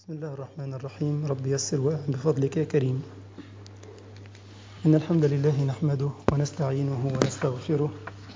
بسم الله الرحمن الرحيم رب يسر وأعن بفضلك يا كريم إن الحمد لله نحمده ونستعينه ونستغفره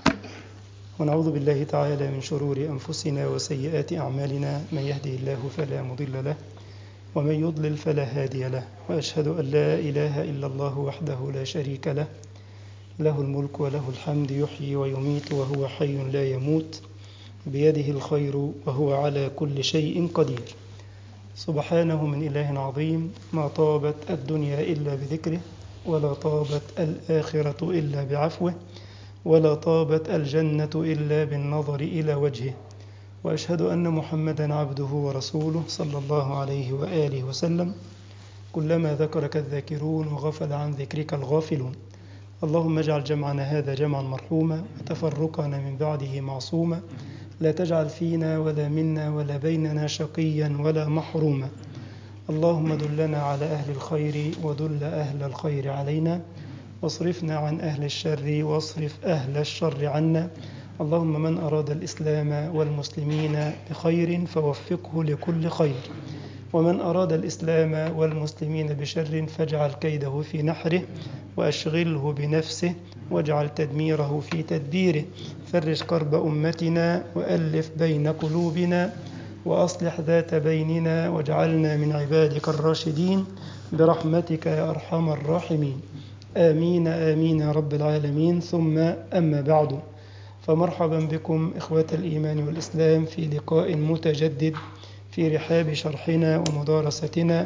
ونعوذ بالله تعالى من شرور أنفسنا وسيئات أعمالنا من يهده الله فلا مضل له ومن يضلل فلا هادي له وأشهد أن لا إله إلا الله وحده لا شريك له له الملك وله الحمد يحيي ويميت وهو حي لا يموت بيده الخير وهو على كل شيء قدير سبحانه من إله عظيم ما طابت الدنيا إلا بذكره ولا طابت الآخرة إلا بعفوه ولا طابت الجنة إلا بالنظر إلى وجهه وأشهد أن محمدا عبده ورسوله صلى الله عليه وآله وسلم كلما ذكرك الذاكرون وغفل عن ذكرك الغافلون اللهم اجعل جمعنا هذا جمعا مرحوما وتفرقنا من بعده معصوما لا تجعل فينا ولا منا ولا بيننا شقيا ولا محروما اللهم دلنا على أهل الخير ودل أهل الخير علينا واصرفنا عن أهل الشر واصرف أهل الشر عنا اللهم من أراد الإسلام والمسلمين بخير فوفقه لكل خير ومن أراد الإسلام والمسلمين بشر فاجعل كيده في نحره وأشغله بنفسه واجعل تدميره في تدبيره فرج كرب أمتنا وألف بين قلوبنا وأصلح ذات بيننا واجعلنا من عبادك الراشدين برحمتك يا أرحم الراحمين آمين آمين يا رب العالمين ثم أما بعد فمرحبا بكم إخوة الإيمان والإسلام في لقاء متجدد في رحاب شرحنا ومدارستنا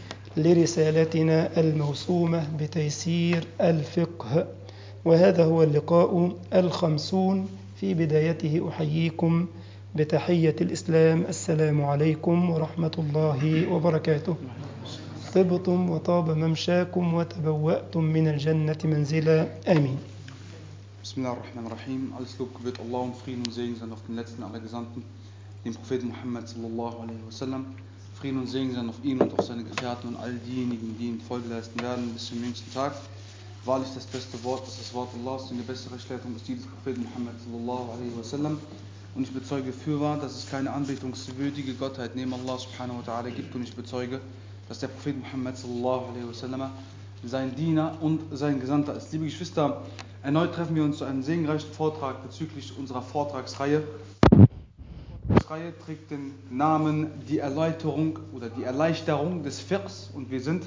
لرسالتنا الموسومة بتيسير الفقه وهذا هو اللقاء الخمسون في بدايته أحييكم بتحية الإسلام السلام عليكم ورحمة الله وبركاته طبتم وطاب ممشاكم وتبوأتم من الجنة منزلا آمين Bismillahirrahmanirrahim. Alles Lob gebührt Allah und Frieden und Segen sein auf den letzten aller Gesandten, den Propheten Muhammad sallallahu alaihi wasallam. Frieden und Segen sein auf ihn und auf seine Gefährten und all diejenigen, die ihm Folge leisten werden bis zum jüngsten Tag. Wahrlich das beste Wort ist das Wort Allahs und die beste Rechtsleitung ist die des Propheten Muhammad sallallahu alaihi wasallam. Und ich bezeuge fürwahr, dass es keine anbetungswürdige Gottheit neben Allah subhanahu wa ta'ala gibt und ich bezeuge, dass der Prophet Muhammad sallallahu alaihi wasallam sein Diener und sein Gesandter ist. Liebe Geschwister, erneut treffen wir uns zu einem segenreichen Vortrag bezüglich unserer Vortragsreihe. Die Vortragsreihe trägt den Namen Die Erläuterung oder die Erleichterung des Fiqhs und wir sind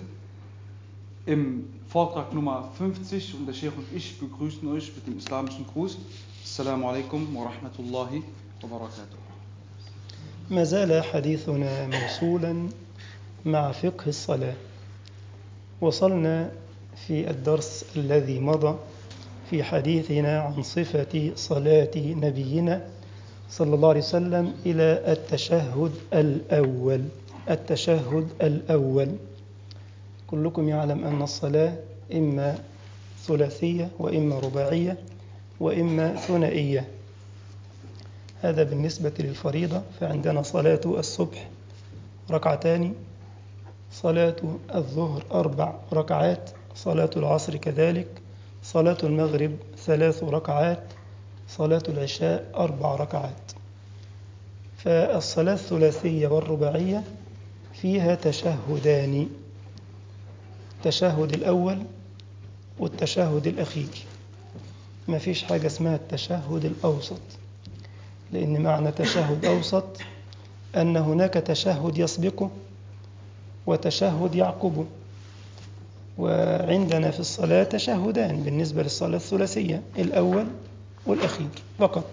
im Vortrag Nummer 50 und der Sheikh und ich begrüßen euch mit dem islamischen Gruß. Assalamu alaikum wa rahmatullahi wa barakatuh. ما زال حديثنا موصولا مع فقه الصلاة وصلنا في الدرس الذي مضى في حديثنا عن صفة صلاة نبينا صلى الله عليه وسلم إلى التشهد الأول التشهد الأول كلكم يعلم أن الصلاة إما ثلاثية وإما رباعية وإما ثنائية هذا بالنسبة للفريضة فعندنا صلاة الصبح ركعتان صلاة الظهر أربع ركعات صلاة العصر كذلك صلاة المغرب ثلاث ركعات صلاة العشاء أربع ركعات فالصلاة الثلاثية والرباعية فيها تشهدان التشهد الأول والتشهد الأخير ما فيش حاجة اسمها التشهد الأوسط لأن معنى تشهد أوسط أن هناك تشهد يسبقه وتشهد يعقبه وعندنا في الصلاة تشهدان بالنسبة للصلاة الثلاثية الأول والأخير فقط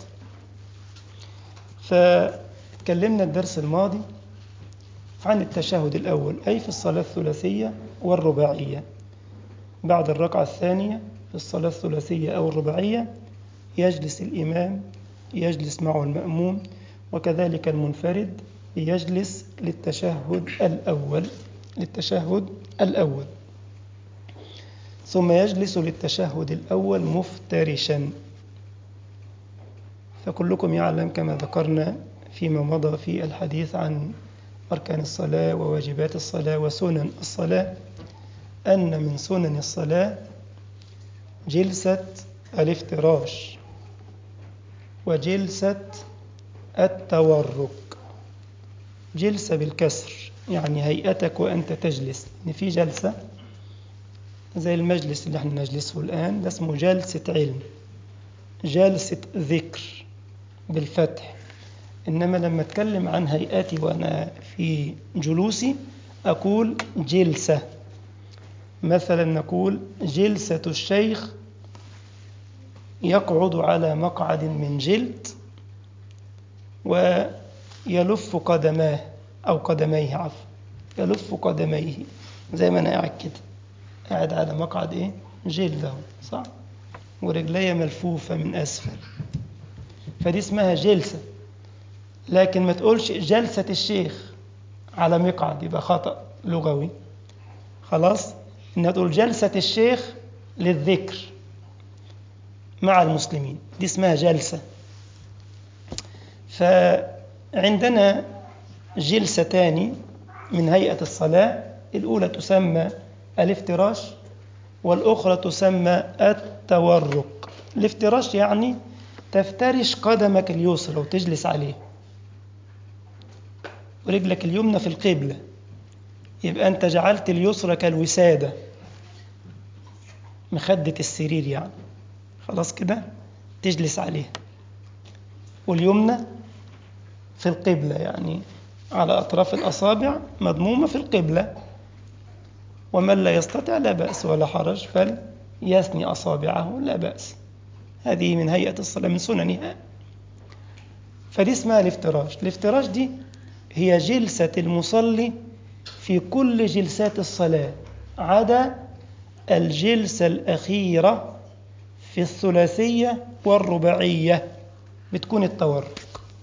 فتكلمنا الدرس الماضي عن التشهد الأول أي في الصلاة الثلاثية والرباعية بعد الركعة الثانية في الصلاة الثلاثية أو الرباعية يجلس الإمام يجلس معه المأموم وكذلك المنفرد يجلس للتشهد الأول للتشهد الأول ثم يجلس للتشهد الأول مفترشا فكلكم يعلم كما ذكرنا فيما مضى في الحديث عن أركان الصلاة وواجبات الصلاة وسنن الصلاة أن من سنن الصلاة جلسة الافتراش وجلسة التورك جلسة بالكسر يعني هيئتك وأنت تجلس إن في جلسة زي المجلس اللي احنا نجلسه الآن ده اسمه جلسة علم جلسة ذكر بالفتح إنما لما أتكلم عن هيئتي وأنا في جلوسي أقول جلسة مثلا نقول جلسة الشيخ يقعد على مقعد من جلد ويلف قدماه أو قدميه عفوا يلف قدميه زي ما أنا قاعد كده قاعد على مقعد إيه جلد أهو صح ورجلي ملفوفة من أسفل فدي اسمها جلسة لكن ما تقولش جلسة الشيخ على مقعد يبقى خطأ لغوي خلاص إنها تقول جلسة الشيخ للذكر مع المسلمين دي اسمها جلسة فعندنا جلستان من هيئة الصلاة الأولى تسمى الافتراش والأخرى تسمى التورق الافتراش يعني تفترش قدمك اليسرى وتجلس عليه ورجلك اليمنى في القبلة يبقى أنت جعلت اليسرى كالوسادة مخدة السرير يعني خلاص كده تجلس عليها واليمنى في القبلة يعني على أطراف الأصابع مضمومة في القبلة ومن لا يستطع لا بأس ولا حرج فليثني أصابعه لا بأس هذه من هيئة الصلاة من سننها فدي اسمها الافتراش الافتراش دي هي جلسة المصلي في كل جلسات الصلاة عدا الجلسة الأخيرة في الثلاثية والرباعية بتكون التورق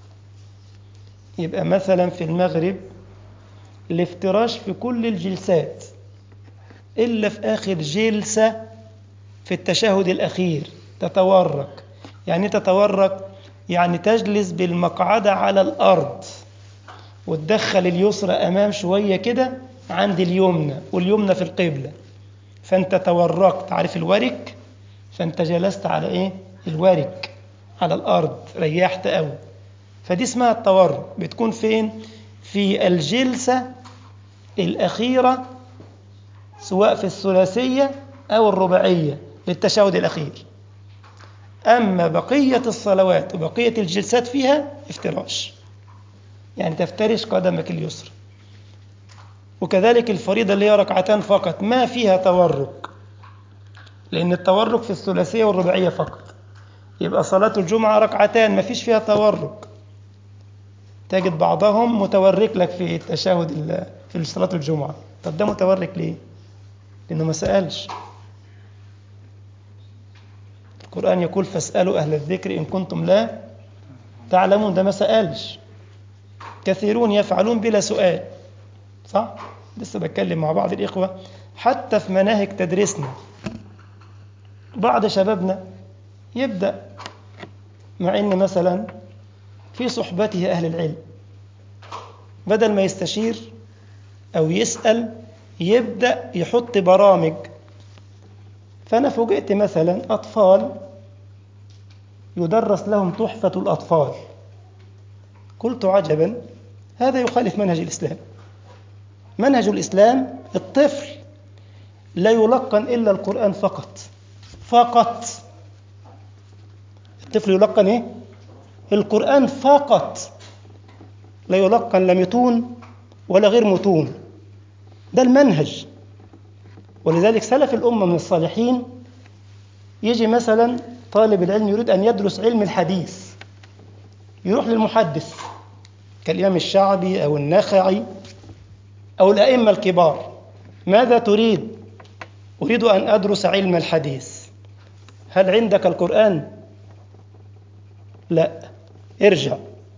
يبقى مثلا في المغرب الافتراش في كل الجلسات إلا في آخر جلسة في التشهد الأخير تتورك يعني تتورك يعني تجلس بالمقعدة على الأرض وتدخل اليسرى أمام شوية كده عند اليمنى واليمنى في القبلة فأنت توركت عارف الورك فأنت جلست على إيه الورك على الأرض ريحت قوي فدي اسمها التورك بتكون فين في الجلسة الأخيرة سواء في الثلاثية أو الرباعية للتشهد الأخير أما بقية الصلوات وبقية الجلسات فيها افتراش يعني تفترش قدمك اليسرى وكذلك الفريضة اللي هي ركعتان فقط ما فيها تورك لأن التورك في الثلاثية والرباعية فقط يبقى صلاة الجمعة ركعتان ما فيش فيها تورك تجد بعضهم متورك لك في التشهد في صلاة الجمعة طب ده متورك ليه؟ لأنه ما سألش القرآن يقول فاسألوا أهل الذكر إن كنتم لا تعلمون ده ما سألش كثيرون يفعلون بلا سؤال صح؟ لسه بتكلم مع بعض الإخوة حتى في مناهج تدريسنا بعض شبابنا يبدأ مع إن مثلا في صحبته أهل العلم بدل ما يستشير أو يسأل يبدأ يحط برامج فأنا فوجئت مثلا أطفال يدرس لهم تحفة الأطفال قلت عجبا هذا يخالف منهج الإسلام منهج الإسلام الطفل لا يلقن إلا القرآن فقط فقط الطفل يلقن إيه؟ القرآن فقط لا يلقن لا متون ولا غير متون ده المنهج ولذلك سلف الأمة من الصالحين يجي مثلا طالب العلم يريد أن يدرس علم الحديث يروح للمحدث كالإمام الشعبي أو النخعي أو الأئمة الكبار ماذا تريد؟ أريد أن أدرس علم الحديث هل عندك القرآن؟ لا ارجع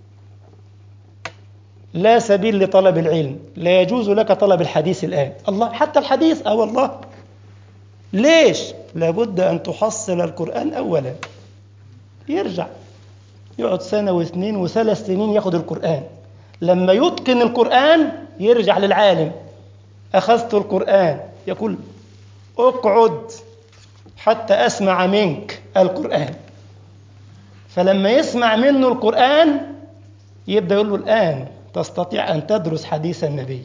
لا سبيل لطلب العلم لا يجوز لك طلب الحديث الآن الله حتى الحديث أو الله ليش لابد أن تحصل القرآن أولا يرجع يقعد سنة واثنين وثلاث سنين ياخد القرآن لما يتقن القرآن يرجع للعالم أخذت القرآن يقول اقعد حتى أسمع منك القرآن فلما يسمع منه القرآن يبدأ يقول له الآن تستطيع أن تدرس حديث النبي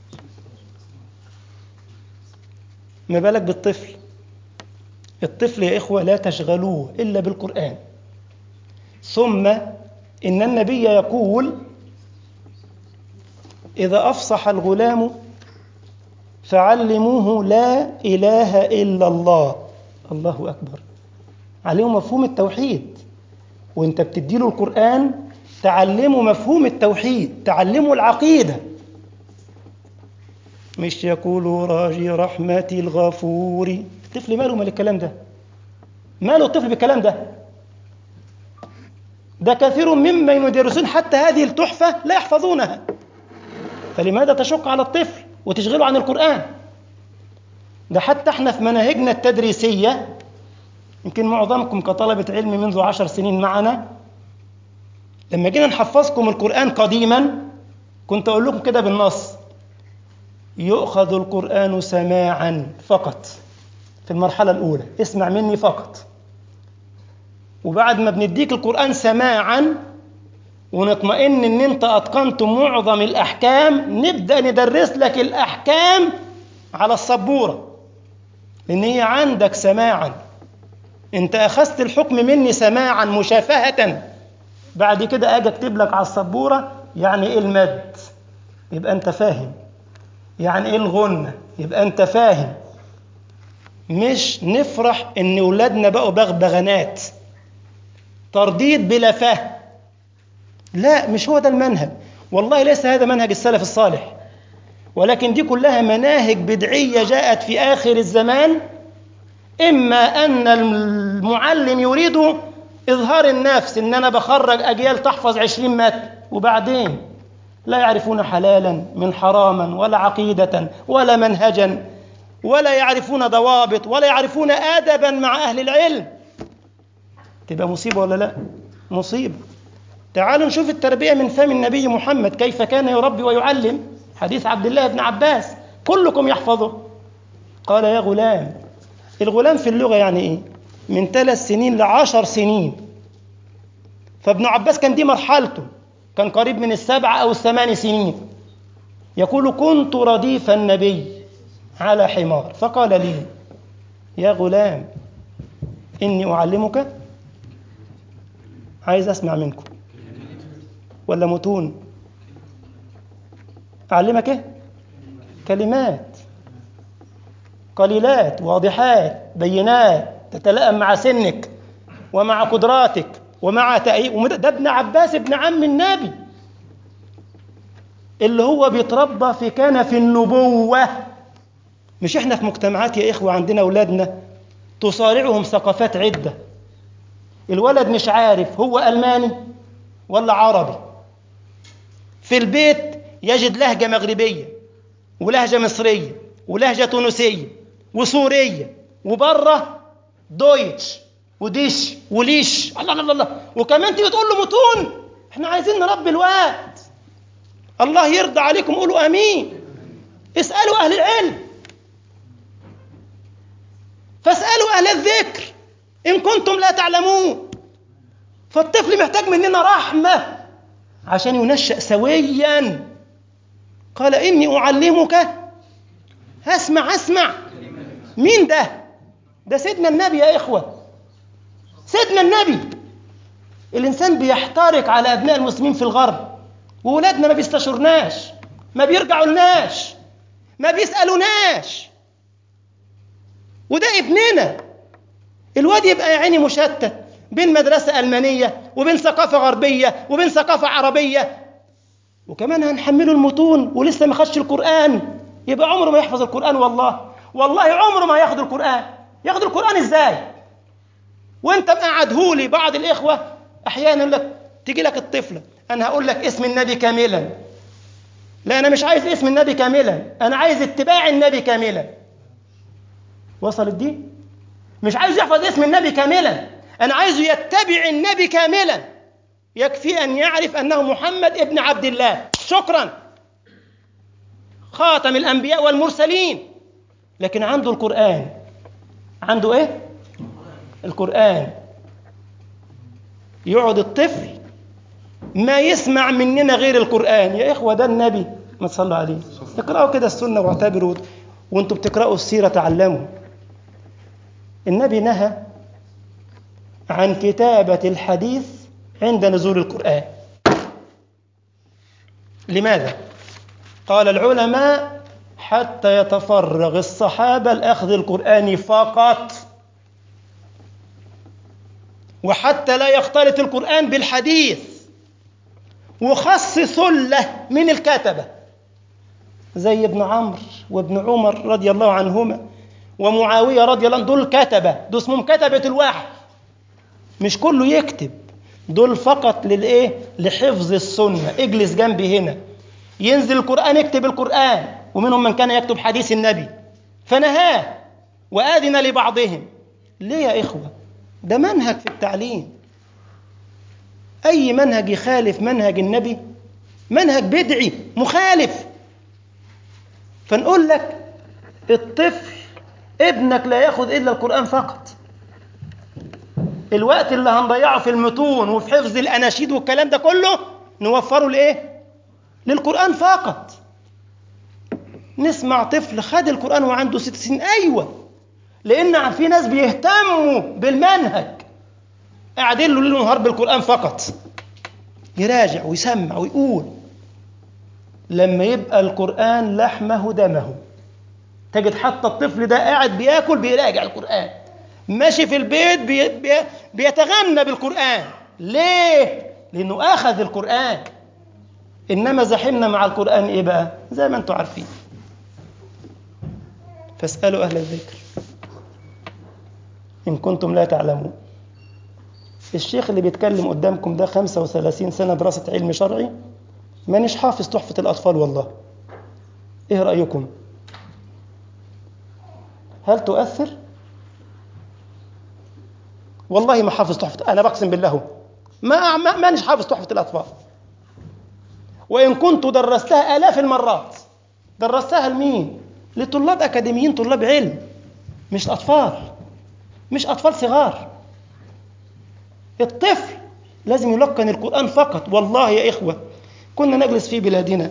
ما بالك بالطفل الطفل يا إخوة لا تشغلوه إلا بالقرآن ثم إن النبي يقول إذا أفصح الغلام فعلموه لا إله إلا الله الله أكبر عليهم مفهوم التوحيد وانت بتديله القرآن تعلمه مفهوم التوحيد تعلمه العقيدة مش يقول راجي رحمة الغفور الطفل ماله مال الكلام ده ماله الطفل بالكلام ده ده كثير ممن يدرسون حتى هذه التحفة لا يحفظونها فلماذا تشق على الطفل وتشغله عن القرآن ده حتى احنا في مناهجنا التدريسية يمكن معظمكم كطلبة علم منذ عشر سنين معنا لما جينا نحفظكم القرآن قديما كنت أقول لكم كده بالنص يؤخذ القرآن سماعا فقط في المرحلة الأولى اسمع مني فقط وبعد ما بنديك القرآن سماعا ونطمئن ان انت اتقنت معظم الاحكام نبدا ندرس لك الاحكام على السبوره لان هي عندك سماعا انت اخذت الحكم مني سماعا مشافهه بعد كده اجي اكتب لك على السبوره يعني ايه المد يبقى انت فاهم يعني ايه الغنه يبقى انت فاهم مش نفرح ان ولادنا بقوا بغبغانات ترديد بلا فهم لا مش هو ده المنهج والله ليس هذا منهج السلف الصالح ولكن دي كلها مناهج بدعية جاءت في آخر الزمان إما أن المعلم يريد إظهار النفس إن أنا بخرج أجيال تحفظ عشرين متن وبعدين لا يعرفون حلالا من حراما ولا عقيدة ولا منهجا ولا يعرفون ضوابط ولا يعرفون أدبا مع أهل العلم تبقى مصيبة ولا لا مصيبة تعالوا نشوف التربية من فم النبي محمد كيف كان يربي ويعلم حديث عبد الله بن عباس كلكم يحفظه قال يا غلام الغلام في اللغة يعني إيه من ثلاث سنين لعشر سنين فابن عباس كان دي مرحلته كان قريب من السبعة أو الثمان سنين يقول كنت رديف النبي على حمار فقال لي يا غلام إني أعلمك عايز أسمع منكم ولا متون أعلمك إيه؟ كلمات قليلات واضحات بينات تتلائم مع سنك ومع قدراتك ومع تأييد ده ابن عباس ابن عم النبي اللي هو بيتربى في كان في النبوة مش احنا في مجتمعات يا إخوة عندنا أولادنا تصارعهم ثقافات عدة الولد مش عارف هو ألماني ولا عربي في البيت يجد لهجة مغربية ولهجة مصرية ولهجة تونسية وسورية وبره دويتش وديش وليش الله الله الله وكمان تيجي تقول له متون احنا عايزين نربي الواد الله يرضى عليكم قولوا امين اسالوا اهل العلم فاسالوا اهل الذكر ان كنتم لا تعلمون فالطفل محتاج مننا رحمه عشان ينشأ سويا قال إني أعلمك اسمع اسمع مين ده ده سيدنا النبي يا إخوة سيدنا النبي الإنسان بيحترق على أبناء المسلمين في الغرب وولادنا ما بيستشرناش ما بيرجعوا لناش ما بيسألوناش وده ابننا الواد يبقى يا عيني مشتت بين مدرسة ألمانية وبين ثقافة غربية وبين ثقافة عربية وكمان هنحمله المتون ولسه ما خدش القرآن يبقى عمره ما يحفظ القرآن والله والله عمره ما ياخد القرآن ياخد القرآن ازاي وانت مقعدهولي بعض الإخوة أحيانا يقول لك تيجي لك الطفلة أنا هقول لك اسم النبي كاملا لا أنا مش عايز اسم النبي كاملا أنا عايز اتباع النبي كاملا وصلت دي مش عايز يحفظ اسم النبي كاملا أنا عايزه يتبع النبي كاملا يكفي أن يعرف أنه محمد ابن عبد الله شكرا خاتم الأنبياء والمرسلين لكن عنده القرآن عنده إيه؟ القرآن يقعد الطفل ما يسمع مننا غير القرآن يا إخوة ده النبي ما تصلوا عليه اقرأوا كده السنة واعتبروا وانتم بتقرأوا السيرة تعلموا النبي نهى عن كتابة الحديث عند نزول القرآن لماذا؟ قال العلماء حتى يتفرغ الصحابة لأخذ القرآن فقط وحتى لا يختلط القرآن بالحديث وخص ثلة من الكتبة زي ابن عمرو وابن عمر رضي الله عنهما ومعاوية رضي الله عنه دول كتبة دول اسمهم كتبة الوحي مش كله يكتب دول فقط للايه لحفظ السنة اجلس جنبي هنا ينزل القرآن اكتب القرآن ومنهم من كان يكتب حديث النبي فنهاه وآذن لبعضهم ليه يا إخوة ده منهج في التعليم أي منهج يخالف منهج النبي منهج بدعي مخالف فنقول لك الطفل ابنك لا ياخذ إلا القرآن فقط الوقت اللي هنضيعه في المتون وفي حفظ الأناشيد والكلام ده كله نوفره لإيه؟ للقرآن فقط نسمع طفل خد القرآن وعنده ست سنين أيوة لأن في ناس بيهتموا بالمنهج قاعدين له ليل ونهار بالقرآن فقط يراجع ويسمع ويقول لما يبقى القرآن لحمه دمه تجد حتى الطفل ده قاعد بياكل بيراجع القرآن ماشي في البيت بي بي بيتغنى بالقرآن ليه؟ لأنه أخذ القرآن إنما زحمنا مع القرآن إيه بقى؟ زي ما أنتم عارفين فاسألوا أهل الذكر إن كنتم لا تعلمون الشيخ اللي بيتكلم قدامكم ده 35 سنة دراسة علم شرعي مانيش حافظ تحفة الأطفال والله إيه رأيكم؟ هل تؤثر؟ والله ما حافظ تحفة أنا بقسم بالله ما ما مانيش حافظ تحفة الأطفال وإن كنت درستها آلاف المرات درستها لمين؟ لطلاب أكاديميين طلاب علم مش أطفال مش أطفال صغار الطفل لازم يلقن القرآن فقط والله يا إخوة كنا نجلس في بلادنا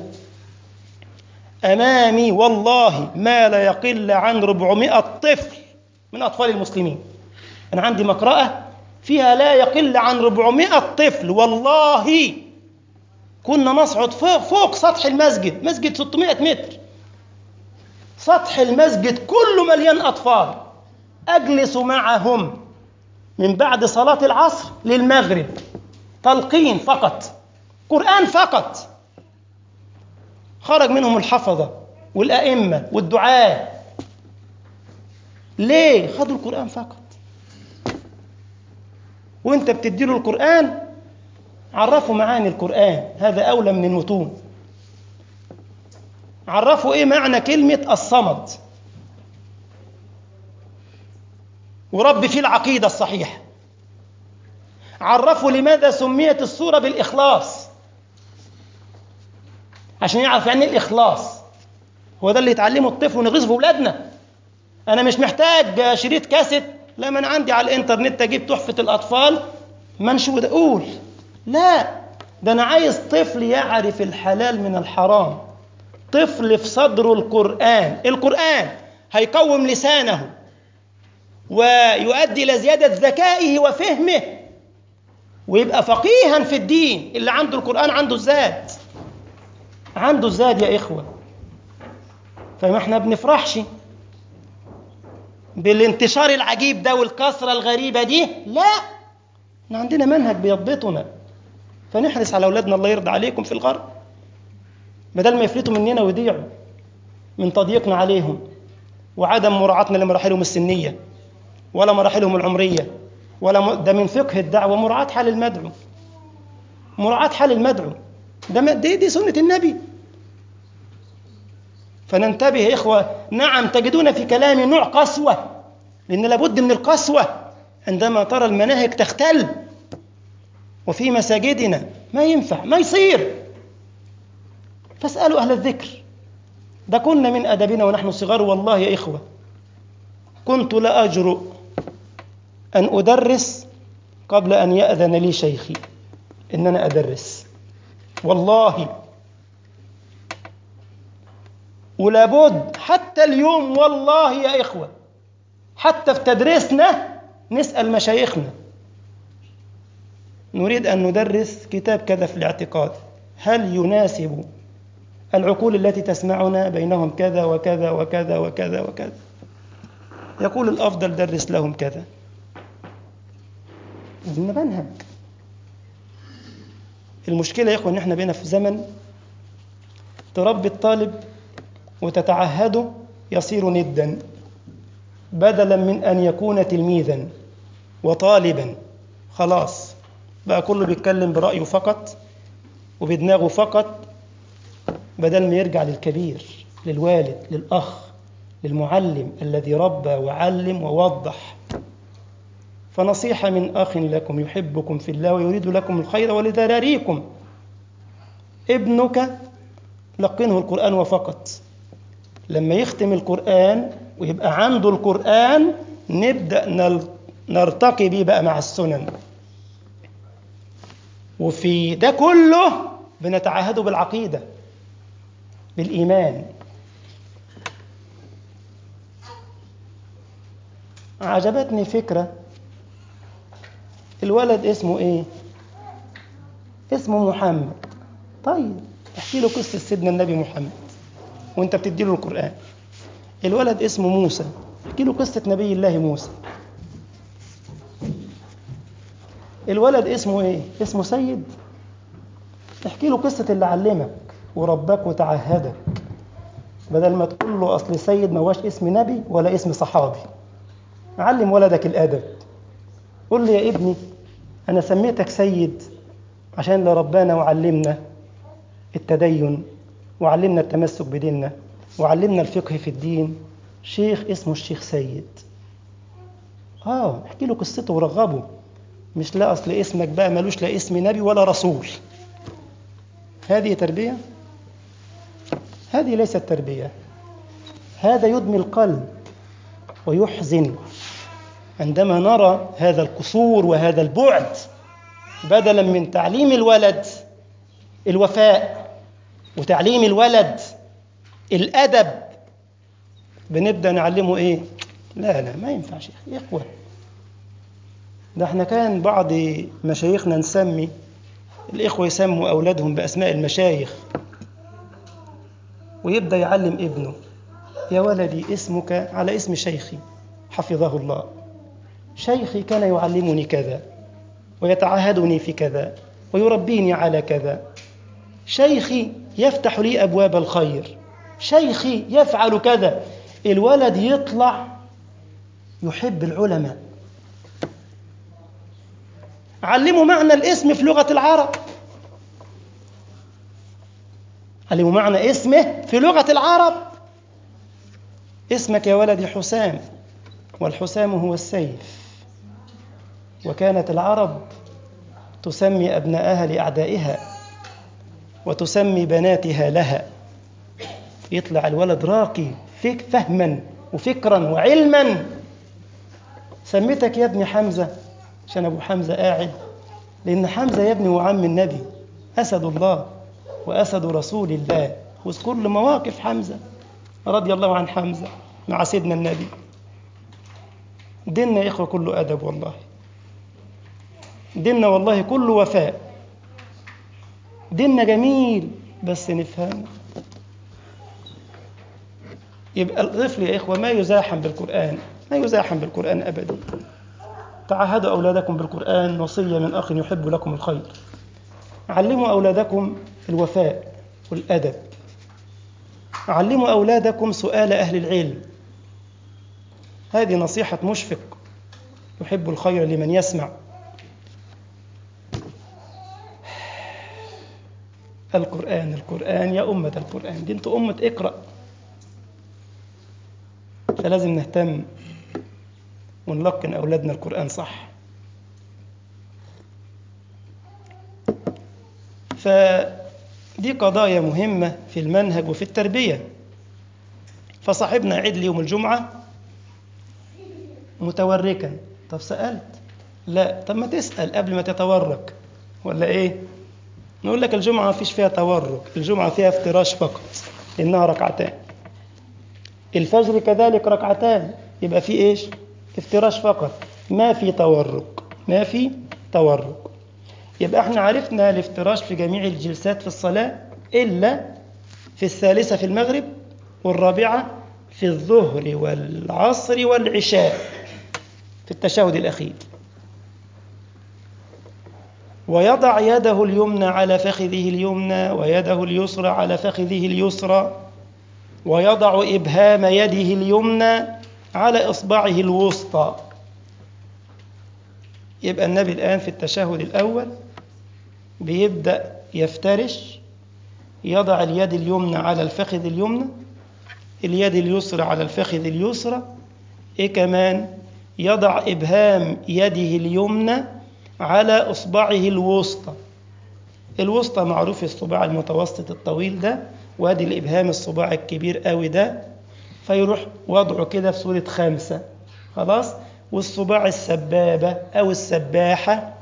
أمامي والله ما لا يقل عن 400 طفل من أطفال المسلمين أنا عندي مقرأة فيها لا يقل عن 400 طفل والله كنا نصعد فوق, فوق سطح المسجد مسجد 600 متر سطح المسجد كله مليان أطفال أجلس معهم من بعد صلاة العصر للمغرب تلقين فقط قرآن فقط خرج منهم الحفظة والأئمة والدعاة ليه؟ خدوا القرآن فقط وانت بتديله القرآن عرفوا معاني القرآن هذا أولى من المتون عرفوا ايه معنى كلمة الصمد ورب فيه العقيدة الصحيحة عرفوا لماذا سميت السورة بالإخلاص عشان يعرف يعني الإخلاص هو ده اللي يتعلمه الطفل ونغرسه في أولادنا أنا مش محتاج شريط كاسيت لا ما أنا عندي على الإنترنت أجيب تحفة الأطفال منشود أقول لا ده أنا عايز طفل يعرف الحلال من الحرام طفل في صدره القرآن القرآن هيقوم لسانه ويؤدي إلى زيادة ذكائه وفهمه ويبقى فقيها في الدين اللي عنده القرآن عنده الزاد عنده الزاد يا إخوة فما احنا بنفرحش بالانتشار العجيب ده والكثرة الغريبة دي لا احنا عندنا منهج بيضبطنا فنحرص على أولادنا الله يرضى عليكم في الغرب بدل ما يفلتوا مننا ويضيعوا من تضييقنا عليهم وعدم مراعاتنا لمراحلهم السنية ولا مراحلهم العمرية ولا م... ده من فقه الدعوة مراعاة حال المدعو مراعاة حال المدعو ده م... دي, دي سنة النبي فننتبه يا إخوة نعم تجدون في كلامي نوع قسوة لأن لابد من القسوة عندما ترى المناهج تختل وفي مساجدنا ما ينفع ما يصير فاسألوا أهل الذكر ده كنا من أدبنا ونحن صغار والله يا إخوة كنت لا أجرؤ أن أدرس قبل أن يأذن لي شيخي إن أنا أدرس والله ولابد حتى اليوم والله يا إخوة حتى في تدريسنا نسأل مشايخنا نريد أن ندرس كتاب كذا في الاعتقاد هل يناسب العقول التي تسمعنا بينهم كذا وكذا وكذا وكذا وكذا يقول الأفضل درس لهم كذا لازم منهج المشكلة يا إخوة إن إحنا بقينا في زمن تربي الطالب وتتعهده يصير ندا بدلا من أن يكون تلميذا وطالبا خلاص بقى كله بيتكلم برأيه فقط وبدماغه فقط بدل ما يرجع للكبير للوالد للأخ للمعلم الذي ربى وعلم ووضح فنصيحة من أخ لكم يحبكم في الله ويريد لكم الخير ولذراريكم ابنك لقنه القرآن وفقط لما يختم القرآن ويبقى عنده القرآن نبدأ نرتقي بيه بقى مع السنن وفي ده كله بنتعهده بالعقيدة بالإيمان عجبتني فكرة الولد اسمه ايه اسمه محمد طيب احكي له قصة سيدنا النبي محمد وانت بتدي له القرآن الولد اسمه موسى احكي له قصة نبي الله موسى الولد اسمه ايه اسمه سيد احكي له قصة اللي علمك وربك وتعهدك بدل ما تقول له اصل سيد ما هوش اسم نبي ولا اسم صحابي علم ولدك الادب قل لي يا ابني انا سميتك سيد عشان اللي ربانا وعلمنا التدين وعلمنا التمسك بديننا وعلمنا الفقه في الدين شيخ اسمه الشيخ سيد اه احكي له قصته ورغبه مش لا اصل اسمك بقى ملوش لا اسم نبي ولا رسول هذه تربيه هذه ليست تربيه هذا يدمي القلب ويحزن عندما نرى هذا القصور وهذا البعد بدلا من تعليم الولد الوفاء وتعليم الولد الادب بنبدا نعلمه ايه لا لا ما ينفعش يا اخوه ده احنا كان بعض مشايخنا نسمي الاخوه يسموا اولادهم باسماء المشايخ ويبدا يعلم ابنه يا ولدي اسمك على اسم شيخي حفظه الله شيخي كان يعلمني كذا ويتعهدني في كذا ويربيني على كذا شيخي يفتح لي ابواب الخير شيخي يفعل كذا الولد يطلع يحب العلماء علموا معنى الاسم في لغه العرب علموا معنى اسمه في لغه العرب اسمك يا ولدي حسام والحسام هو السيف وكانت العرب تسمي ابناءها لاعدائها وتسمي بناتها لها يطلع الولد راقي فيك فهما وفكرا وعلما سميتك يا ابني حمزه عشان ابو حمزه قاعد لان حمزه يا ابني هو عم النبي اسد الله واسد رسول الله واذكر له مواقف حمزه رضي الله عن حمزه مع سيدنا النبي ديننا يا إخوة كله أدب والله ديننا والله كله وفاء ديننا جميل بس نفهمه يبقى الطفل يا إخوة ما يزاحم بالقرآن ما يزاحم بالقرآن أبدا تعهدوا أولادكم بالقرآن وصية من أخ يحب لكم الخير علموا أولادكم الوفاء والأدب علموا أولادكم سؤال أهل العلم هذه نصيحة مشفق يحب الخير لمن يسمع القرآن القرآن يا أمة القرآن دي انتوا أمة اقرأ فلازم نهتم ونلقن أولادنا القرآن صح فدي قضايا مهمة في المنهج وفي التربية فصاحبنا عيد لي يوم الجمعة متوركا طب سألت لا طب ما تسأل قبل ما تتورك ولا ايه نقول لك الجمعة ما فيش فيها تورك الجمعة فيها افتراش فقط لأنها ركعتان الفجر كذلك ركعتان يبقى في إيش افتراش فقط ما في تورك ما في تورك يبقى احنا عرفنا الافتراش في جميع الجلسات في الصلاة إلا في الثالثة في المغرب والرابعة في الظهر والعصر والعشاء في التشهد الأخير ويضع يده اليمنى على فخذه اليمنى ويده اليسرى على فخذه اليسرى ويضع إبهام يده اليمنى على إصبعه الوسطى يبقى النبي الآن في التشهد الأول بيبدأ يفترش يضع اليد اليمنى على الفخذ اليمنى اليد اليسرى على الفخذ اليسرى إيه كمان يضع إبهام يده اليمنى على إصبعه الوسطى الوسطى معروف الصباع المتوسط الطويل ده وادي الإبهام الصباع الكبير قوي ده فيروح وضعه كده في صورة خمسة خلاص والصباع السبابة أو السباحة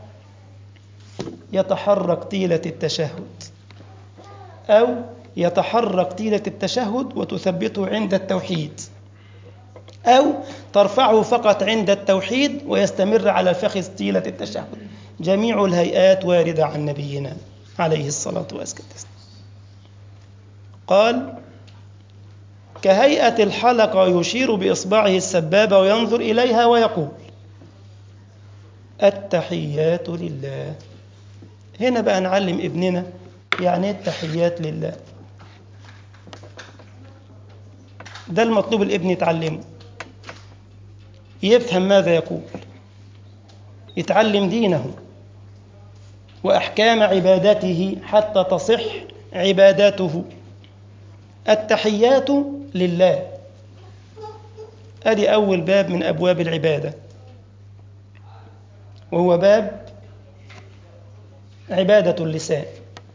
يتحرك طيلة التشهد أو يتحرك طيلة التشهد وتثبته عند التوحيد أو ترفعه فقط عند التوحيد ويستمر على الفخذ طيلة التشهد جميع الهيئات واردة عن نبينا عليه الصلاة والسلام قال كهيئة الحلقة يشير بإصبعه السبابة وينظر إليها ويقول التحيات لله هنا بقى نعلم ابننا يعني ايه التحيات لله ده المطلوب الابن يتعلمه يفهم ماذا يقول يتعلم دينه واحكام عبادته حتى تصح عباداته التحيات لله ادي اول باب من ابواب العباده وهو باب عباده اللسان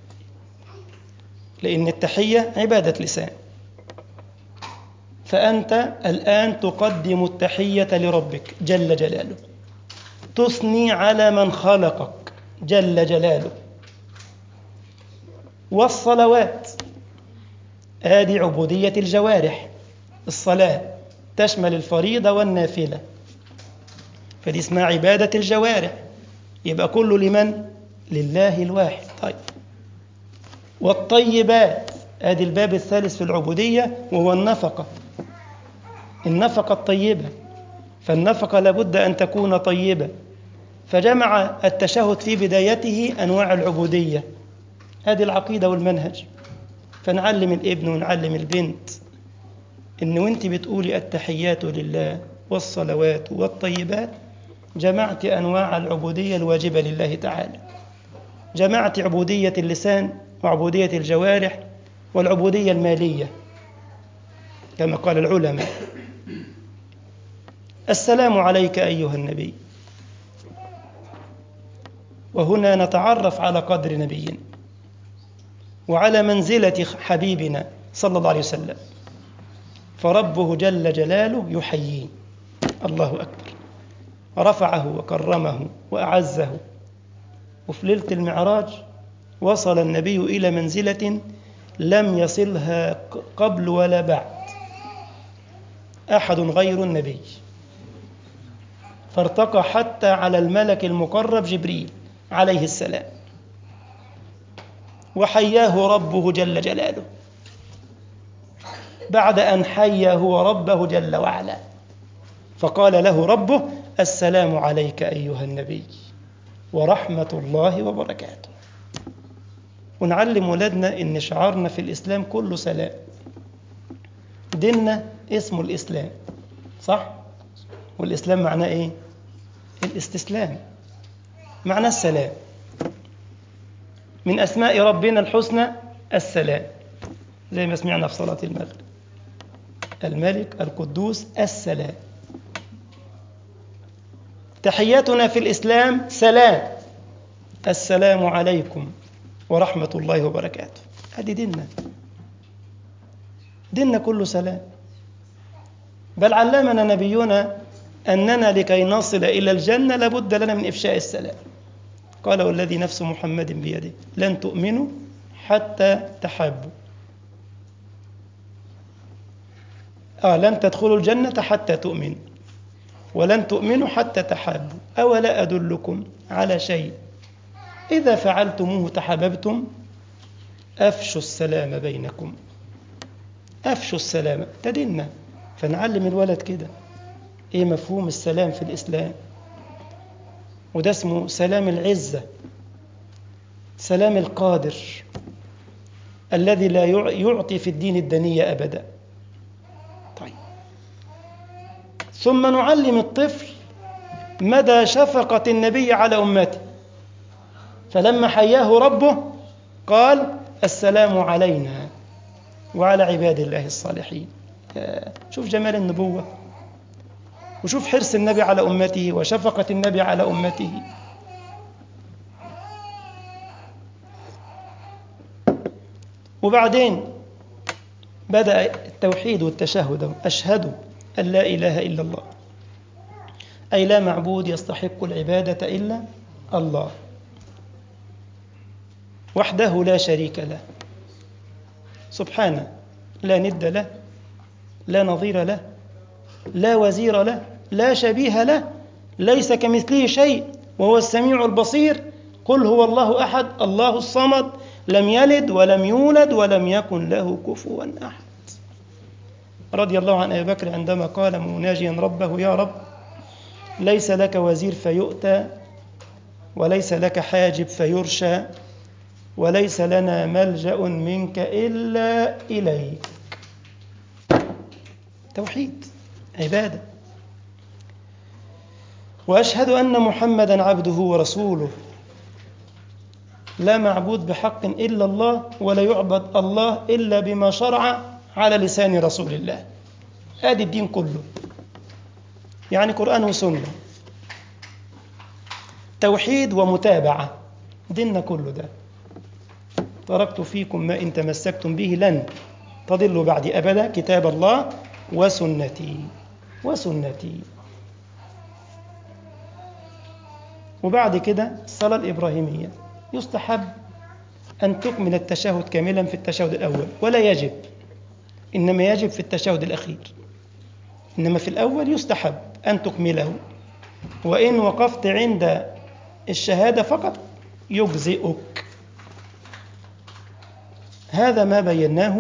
لان التحيه عباده لسان فانت الان تقدم التحيه لربك جل جلاله تثني على من خلقك جل جلاله والصلوات هذه عبودية الجوارح الصلاة تشمل الفريضة والنافلة فدي اسمها عبادة الجوارح يبقى كله لمن؟ لله الواحد طيب والطيبات هذه الباب الثالث في العبودية وهو النفقة النفقة الطيبة فالنفقة لابد أن تكون طيبة فجمع التشهد في بدايته أنواع العبودية هذه العقيدة والمنهج فنعلم الابن ونعلم البنت إن وانت بتقولي التحيات لله والصلوات والطيبات جمعت أنواع العبودية الواجبة لله تعالى جمعت عبودية اللسان وعبودية الجوارح والعبودية المالية كما قال العلماء السلام عليك أيها النبي وهنا نتعرف على قدر نبينا وعلى منزلة حبيبنا صلى الله عليه وسلم فربه جل جلاله يحييه الله أكبر رفعه وكرمه وأعزه وفي ليلة المعراج وصل النبي إلى منزلة لم يصلها قبل ولا بعد أحد غير النبي فارتقى حتى على الملك المقرب جبريل عليه السلام وحياه ربه جل جلاله بعد أن حيا هو ربه جل وعلا فقال له ربه السلام عليك أيها النبي ورحمة الله وبركاته ونعلم ولادنا إن شعارنا في الإسلام كله سلام ديننا اسمه الإسلام صح؟ والإسلام معناه إيه؟ الاستسلام معناه السلام من أسماء ربنا الحسنى السلام زي ما سمعنا في صلاة المغرب الملك القدوس السلام تحياتنا في الإسلام سلام السلام عليكم ورحمة الله وبركاته هذه ديننا ديننا كله سلام بل علمنا نبينا أننا لكي نصل إلى الجنة لابد لنا من إفشاء السلام قال والذي نفس محمد بيده لن تؤمنوا حتى تحابوا آه لن تدخلوا الجنة حتى تؤمنوا ولن تؤمنوا حتى تحابوا أولا أدلكم على شيء إذا فعلتموه تحاببتم أفشوا السلام بينكم أفشوا السلام ابتدينا فنعلم الولد كده إيه مفهوم السلام في الإسلام وده اسمه سلام العزة سلام القادر الذي لا يعطي في الدين الدنية أبدا طيب ثم نعلم الطفل مدى شفقة النبي على أمته فلما حياه ربه قال السلام علينا وعلى عباد الله الصالحين شوف جمال النبوة وشوف حرص النبي على أمته وشفقة النبي على أمته وبعدين بدأ التوحيد والتشهد أشهد أن لا إله إلا الله أي لا معبود يستحق العبادة إلا الله وحده لا شريك له سبحانه لا ند له لا نظير له لا وزير له لا شبيه له ليس كمثله شيء وهو السميع البصير قل هو الله احد الله الصمد لم يلد ولم يولد ولم يكن له كفوا احد رضي الله عن ابي بكر عندما قال مناجيا ربه يا رب ليس لك وزير فيؤتى وليس لك حاجب فيرشى وليس لنا ملجا منك الا اليك توحيد عباده واشهد ان محمدا عبده ورسوله لا معبود بحق الا الله ولا يعبد الله الا بما شرع على لسان رسول الله ادي الدين كله يعني قران وسنه توحيد ومتابعه ديننا كله ده تركت فيكم ما ان تمسكتم به لن تضلوا بعدي ابدا كتاب الله وسنتي وسنتي وبعد كده الصلاة الإبراهيمية يستحب أن تكمل التشهد كاملا في التشهد الأول ولا يجب إنما يجب في التشهد الأخير إنما في الأول يستحب أن تكمله وإن وقفت عند الشهادة فقط يجزئك هذا ما بيناه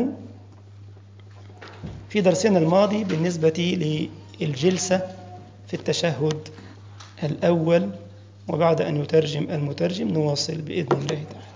في درسنا الماضي بالنسبة للجلسة في التشهد الأول وبعد أن يترجم المترجم نواصل بإذن الله تعالى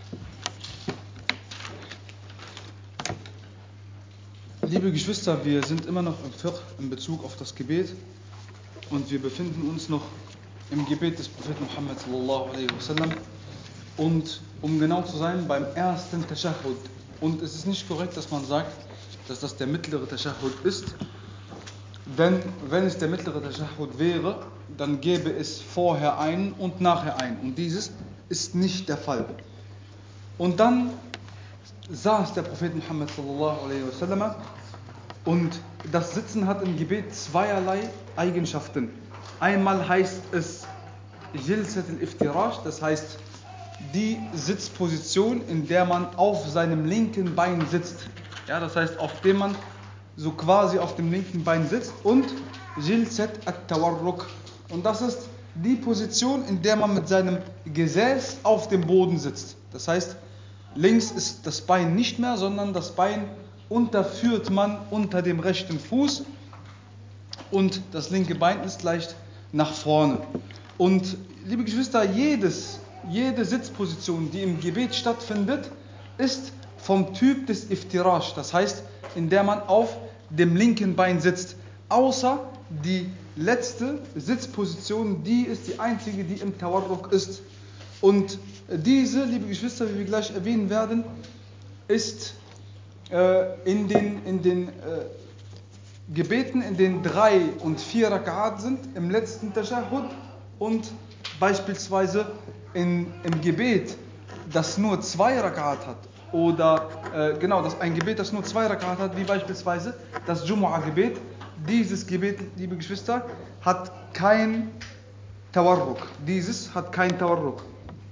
Liebe Geschwister, wir sind immer noch im Fiqh in Bezug auf das Gebet und wir befinden uns noch im Gebet des Propheten Muhammad sallallahu alaihi wasallam und um genau zu sein beim ersten Tashahhud und es ist nicht korrekt, dass man sagt, dass das der mittlere Tashahhud ist, denn wenn es der mittlere Tashahhud wäre, dann gäbe es vorher einen und nachher einen. Und dieses ist nicht der Fall. Und dann saß der Prophet Muhammad sallallahu alaihi wasallam und das Sitzen hat im Gebet zweierlei Eigenschaften. Einmal heißt es Jilsat al-Iftirash, das heißt die Sitzposition, in der man auf seinem linken Bein sitzt. Ja, das heißt, auf dem man so quasi auf dem linken Bein sitzt und Jilsat at-Tawarruk. Und das ist die Position, in der man mit seinem Gesäß auf dem Boden sitzt. Das heißt, links ist das Bein nicht mehr, sondern das Bein unterführt man unter dem rechten Fuß und das linke Bein ist leicht nach vorne. Und liebe Geschwister, jedes, jede Sitzposition, die im Gebet stattfindet, ist vom Typ des Iftirash, das heißt, in der man auf dem linken Bein sitzt, außer die letzte Sitzposition, die ist die einzige, die im Tawarruk ist. Und diese, liebe Geschwister, wie wir gleich erwähnen werden, ist äh, in den, in den äh, Gebeten, in den drei und vier Rakat sind, im letzten Tashahhud und beispielsweise in, im Gebet, das nur zwei Rakat hat, oder äh, genau, das ein Gebet, das nur zwei Rakat hat, wie beispielsweise das Jumu'ah-Gebet. Dieses Gebet, liebe Geschwister, hat kein Tawarruk. Dieses hat kein Tawarruk.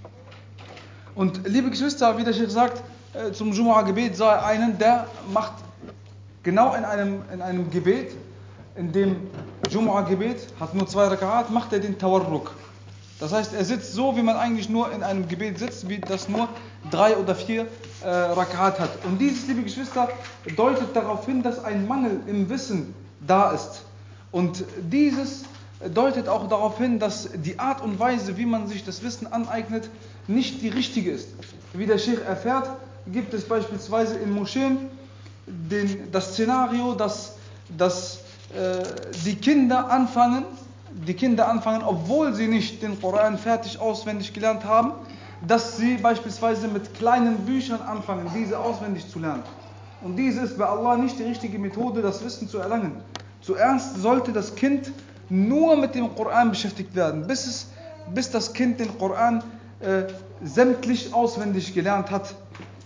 Und liebe Geschwister, wie der Sheikh sagt, äh, zum Jumu'ah-Gebet sei einen, der macht genau in einem, in einem Gebet, in dem Jumu'ah-Gebet hat nur zwei Rakat, macht er den Tawarruk. Das heißt, er sitzt so, wie man eigentlich nur in einem Gebet sitzt, wie das nur drei oder vier äh, Rakat hat. Und dieses, liebe Geschwister, deutet darauf hin, dass ein Mangel im Wissen da ist. Und dieses deutet auch darauf hin, dass die Art und Weise, wie man sich das Wissen aneignet, nicht die richtige ist. Wie der Sheikh erfährt, gibt es beispielsweise in Moscheen den, das Szenario, dass, dass äh, die Kinder anfangen, die Kinder anfangen, obwohl sie nicht den Koran fertig auswendig gelernt haben, dass sie beispielsweise mit kleinen Büchern anfangen, diese auswendig zu lernen. Und dies ist bei Allah nicht die richtige Methode, das Wissen zu erlangen. Zuerst sollte das Kind nur mit dem Koran beschäftigt werden, bis, es, bis das Kind den Koran äh, sämtlich auswendig gelernt hat.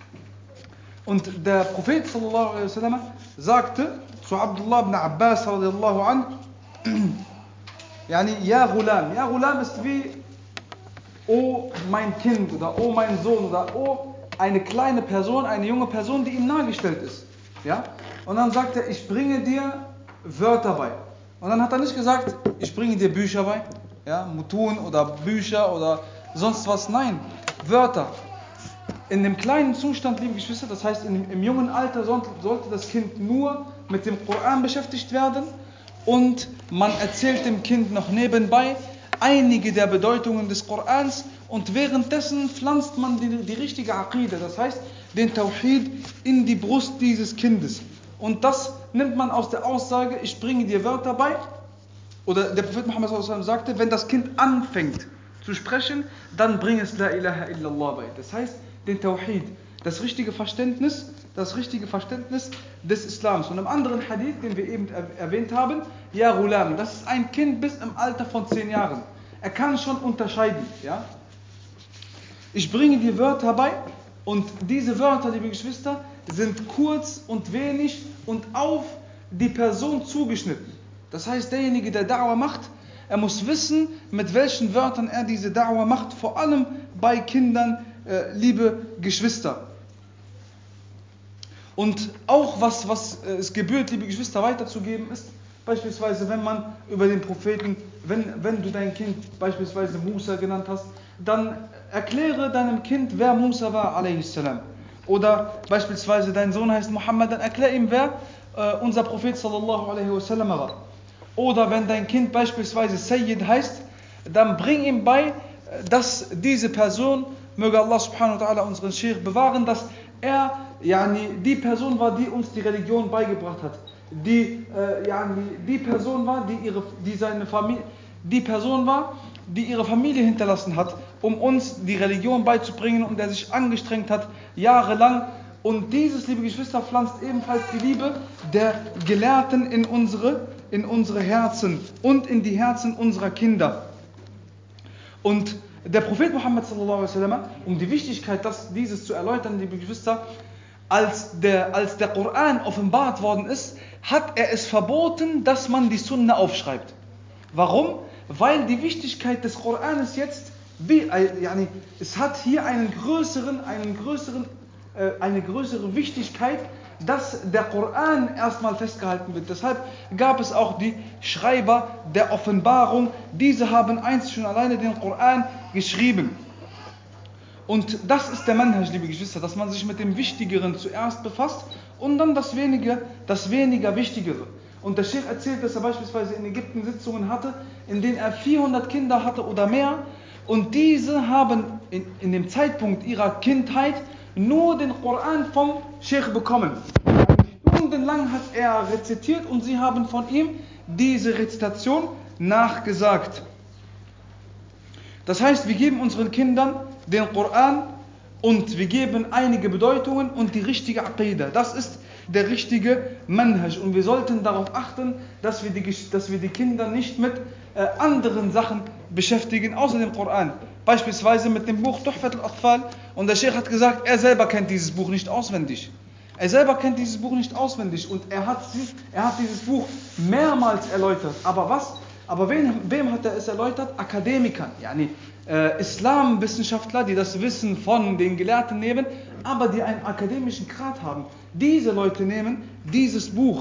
Und der Prophet sallallahu alaihi wasallam sagte zu Abdullah ibn Abbas radiallahu an, Yani, ja Ghulam. Ja Ghulam ist wie, oh mein Kind oder oh mein Sohn oder oh eine kleine Person, eine junge Person, die ihm nahegestellt ist. Ja? Und dann sagt er, ich bringe dir Wörter bei. Und dann hat er nicht gesagt, ich bringe dir Bücher bei, ja, Mutun oder Bücher oder sonst was. Nein, Wörter. In dem kleinen Zustand, liebe Geschwister, das heißt in, im jungen Alter sollte, sollte das Kind nur mit dem Koran beschäftigt werden und man erzählt dem Kind noch nebenbei einige der Bedeutungen des Korans und währenddessen pflanzt man die, die richtige Aqide, das heißt den Tawhid in die Brust dieses Kindes. Und das nimmt man aus der Aussage, ich bringe dir Wörter bei. Oder der Prophet Muhammad sagte, wenn das Kind anfängt zu sprechen, dann bring es La ilaha illallah bei. Das heißt, den Tawhid, das richtige Verständnis das richtige Verständnis des Islams. Und im anderen Hadith, den wir eben erwähnt haben, Ja Ghulam, das ist ein Kind bis im Alter von zehn Jahren. Er kann schon unterscheiden. Ja? Ich bringe dir Wörter bei und diese Wörter, liebe Geschwister, sind kurz und wenig und auf die Person zugeschnitten. Das heißt, derjenige, der Da'wah macht, er muss wissen, mit welchen Wörtern er diese Da'wah macht, vor allem bei Kindern, äh, liebe Geschwister. Und auch was, was äh, es gebührt, liebe Geschwister, weiterzugeben, ist beispielsweise, wenn man über den Propheten, wenn, wenn du dein Kind beispielsweise Musa genannt hast, dann erkläre deinem Kind, wer Musa war, a.s. Oder beispielsweise dein Sohn heißt Muhammad, dann erklär ihm, wer äh, unser Prophet sallallahu alaihi wasallam war. Oder wenn dein Kind beispielsweise Sayyid heißt, dann bring ihm bei, dass diese Person, möge Allah subhanahu wa ta'ala unseren Sheikh bewahren, dass er yani, die Person war, die uns die Religion beigebracht hat. Die, äh, yani, die Person war, die, ihre, die seine Familie, die Person war, die ihre Familie hinterlassen hat, um uns die Religion beizubringen und der sich angestrengt hat, jahrelang. Und dieses, liebe Geschwister, pflanzt ebenfalls die Liebe der Gelehrten in unsere, in unsere Herzen und in die Herzen unserer Kinder. Und der Prophet Muhammad sallallahu alaihi wasallam, um die Wichtigkeit das, dieses zu erläutern, liebe Geschwister, als der, als der Koran offenbart worden ist, hat er es verboten, dass man die Sunna aufschreibt. Warum? Weil die Wichtigkeit des Koranes jetzt, wie, äh, yani, es hat hier einen größeren, einen größeren, äh, eine größere Wichtigkeit, dass der Koran erstmal festgehalten wird. Deshalb gab es auch die Schreiber der Offenbarung. Diese haben einst schon alleine den Koran geschrieben. Und das ist der Manhaj, liebe Geschwister, dass man sich mit dem Wichtigeren zuerst befasst und dann das weniger, das weniger Wichtigere. Und der Sheikh erzählt, dass er beispielsweise in Ägypten Sitzungen hatte, in denen er 400 Kinder hatte oder mehr. Und diese haben in, in dem Zeitpunkt ihrer Kindheit nur den Koran vom Sheikh bekommen. Stundenlang hat er rezitiert und sie haben von ihm diese Rezitation nachgesagt. Das heißt, wir geben unseren Kindern den Koran und wir geben einige Bedeutungen und die richtige Aqidah. Das ist der richtige Manhaj. Und wir sollten darauf achten, dass wir die, dass wir die Kinder nicht mit äh, anderen Sachen beschäftigen, außer dem Koran. Beispielsweise mit dem Buch Tuhfat al-Atfal. Und der Sheikh hat gesagt, er selber kennt dieses Buch nicht auswendig. Er selber kennt dieses Buch nicht auswendig und er hat, er hat dieses Buch mehrmals erläutert. Aber was? Aber wem, wem hat er es erläutert? Akademikern. Yani, äh, Islamwissenschaftler, die das Wissen von den Gelehrten nehmen, aber die einen akademischen Grad haben. Diese Leute nehmen dieses Buch.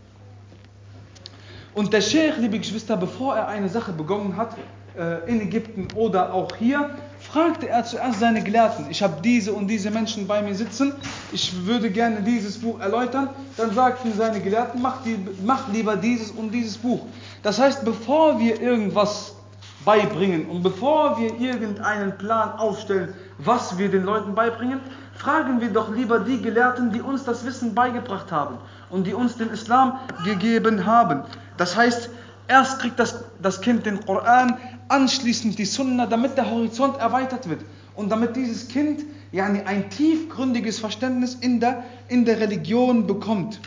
Und der Sheikh, liebe Geschwister, bevor er eine Sache begonnen hat, äh, in Ägypten oder auch hier, fragte er zuerst seine Gelehrten. Ich habe diese und diese Menschen bei mir sitzen. Ich würde gerne dieses Buch erläutern. Dann sagten seine Gelehrten, mach, die, mach lieber dieses und dieses Buch. Das heißt, bevor wir irgendwas beibringen und bevor wir irgendeinen Plan aufstellen, was wir den Leuten beibringen, fragen wir doch lieber die Gelehrten, die uns das Wissen beigebracht haben und die uns den Islam gegeben haben. Das heißt, erst kriegt das, das Kind den Koran, anschließend die Sunna, damit der Horizont erweitert wird und damit dieses Kind yani ein tiefgründiges Verständnis in der, in der Religion bekommt.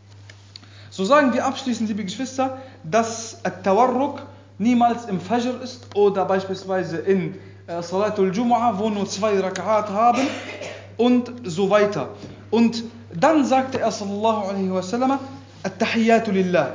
So sagen wir abschließend, liebe Geschwister, dass At-Tawarruk niemals im Fajr ist oder beispielsweise in äh, Salatul Jumu'ah, wo nur zwei Rak'at haben und so weiter. Und dann sagte er sallallahu alaihi wasallam, At-Tahiyyatu lillah.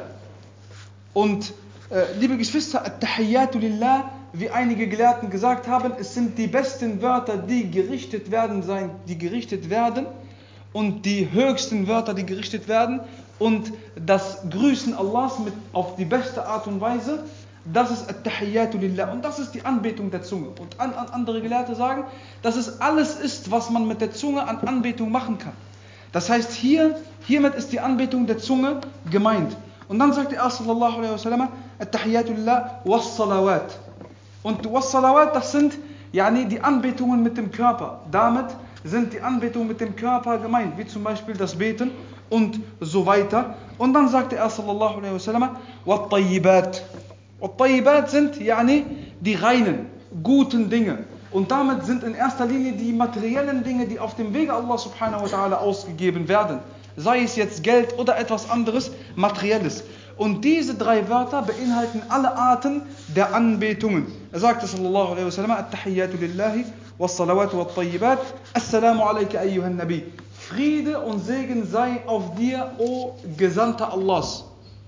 Und äh, liebe Geschwister, At-Tahiyyatu lillah, wie einige Gelehrten gesagt haben, es sind die besten Wörter, die gerichtet werden, sein, die gerichtet werden und die höchsten Wörter, die gerichtet werden und das Grüßen Allahs mit, auf die beste Art und Weise, das ist At-Tahiyyatu lillah und das ist die Anbetung der Zunge. Und an, an andere Gelehrte sagen, dass es alles ist, was man mit der Zunge an Anbetung machen kann. Das heißt, hier, hiermit ist die Anbetung der Zunge gemeint. Und dann sagt er sallallahu alaihi wasallam, At-Tahiyyatu lillah was-Salawat. Und was-Salawat, das sind yani, die Anbetungen mit dem Körper. Damit sind die Anbetungen mit dem Körper gemeint, wie zum Beispiel das Beten und so weiter. Und dann sagte er sallallahu alaihi wasallam, wat-Tayyibat. Wat-Tayyibat sind yani, die reinen, guten Dinge. Und damit sind in erster Linie die materiellen Dinge, die auf dem Wege Allah subhanahu wa ta'ala ausgegeben werden. Sei es jetzt Geld oder etwas anderes, materielles. Und diese drei Wörter beinhalten alle Arten der Anbetungen. Er sagte sallallahu alaihi wasallam, At-Tahiyyatu lillahi, was-Salawatu wat-Tayyibat, Assalamu alayka ayyuhan Nabi. Friede und Segen sei auf dir, o Gesandter Allahs.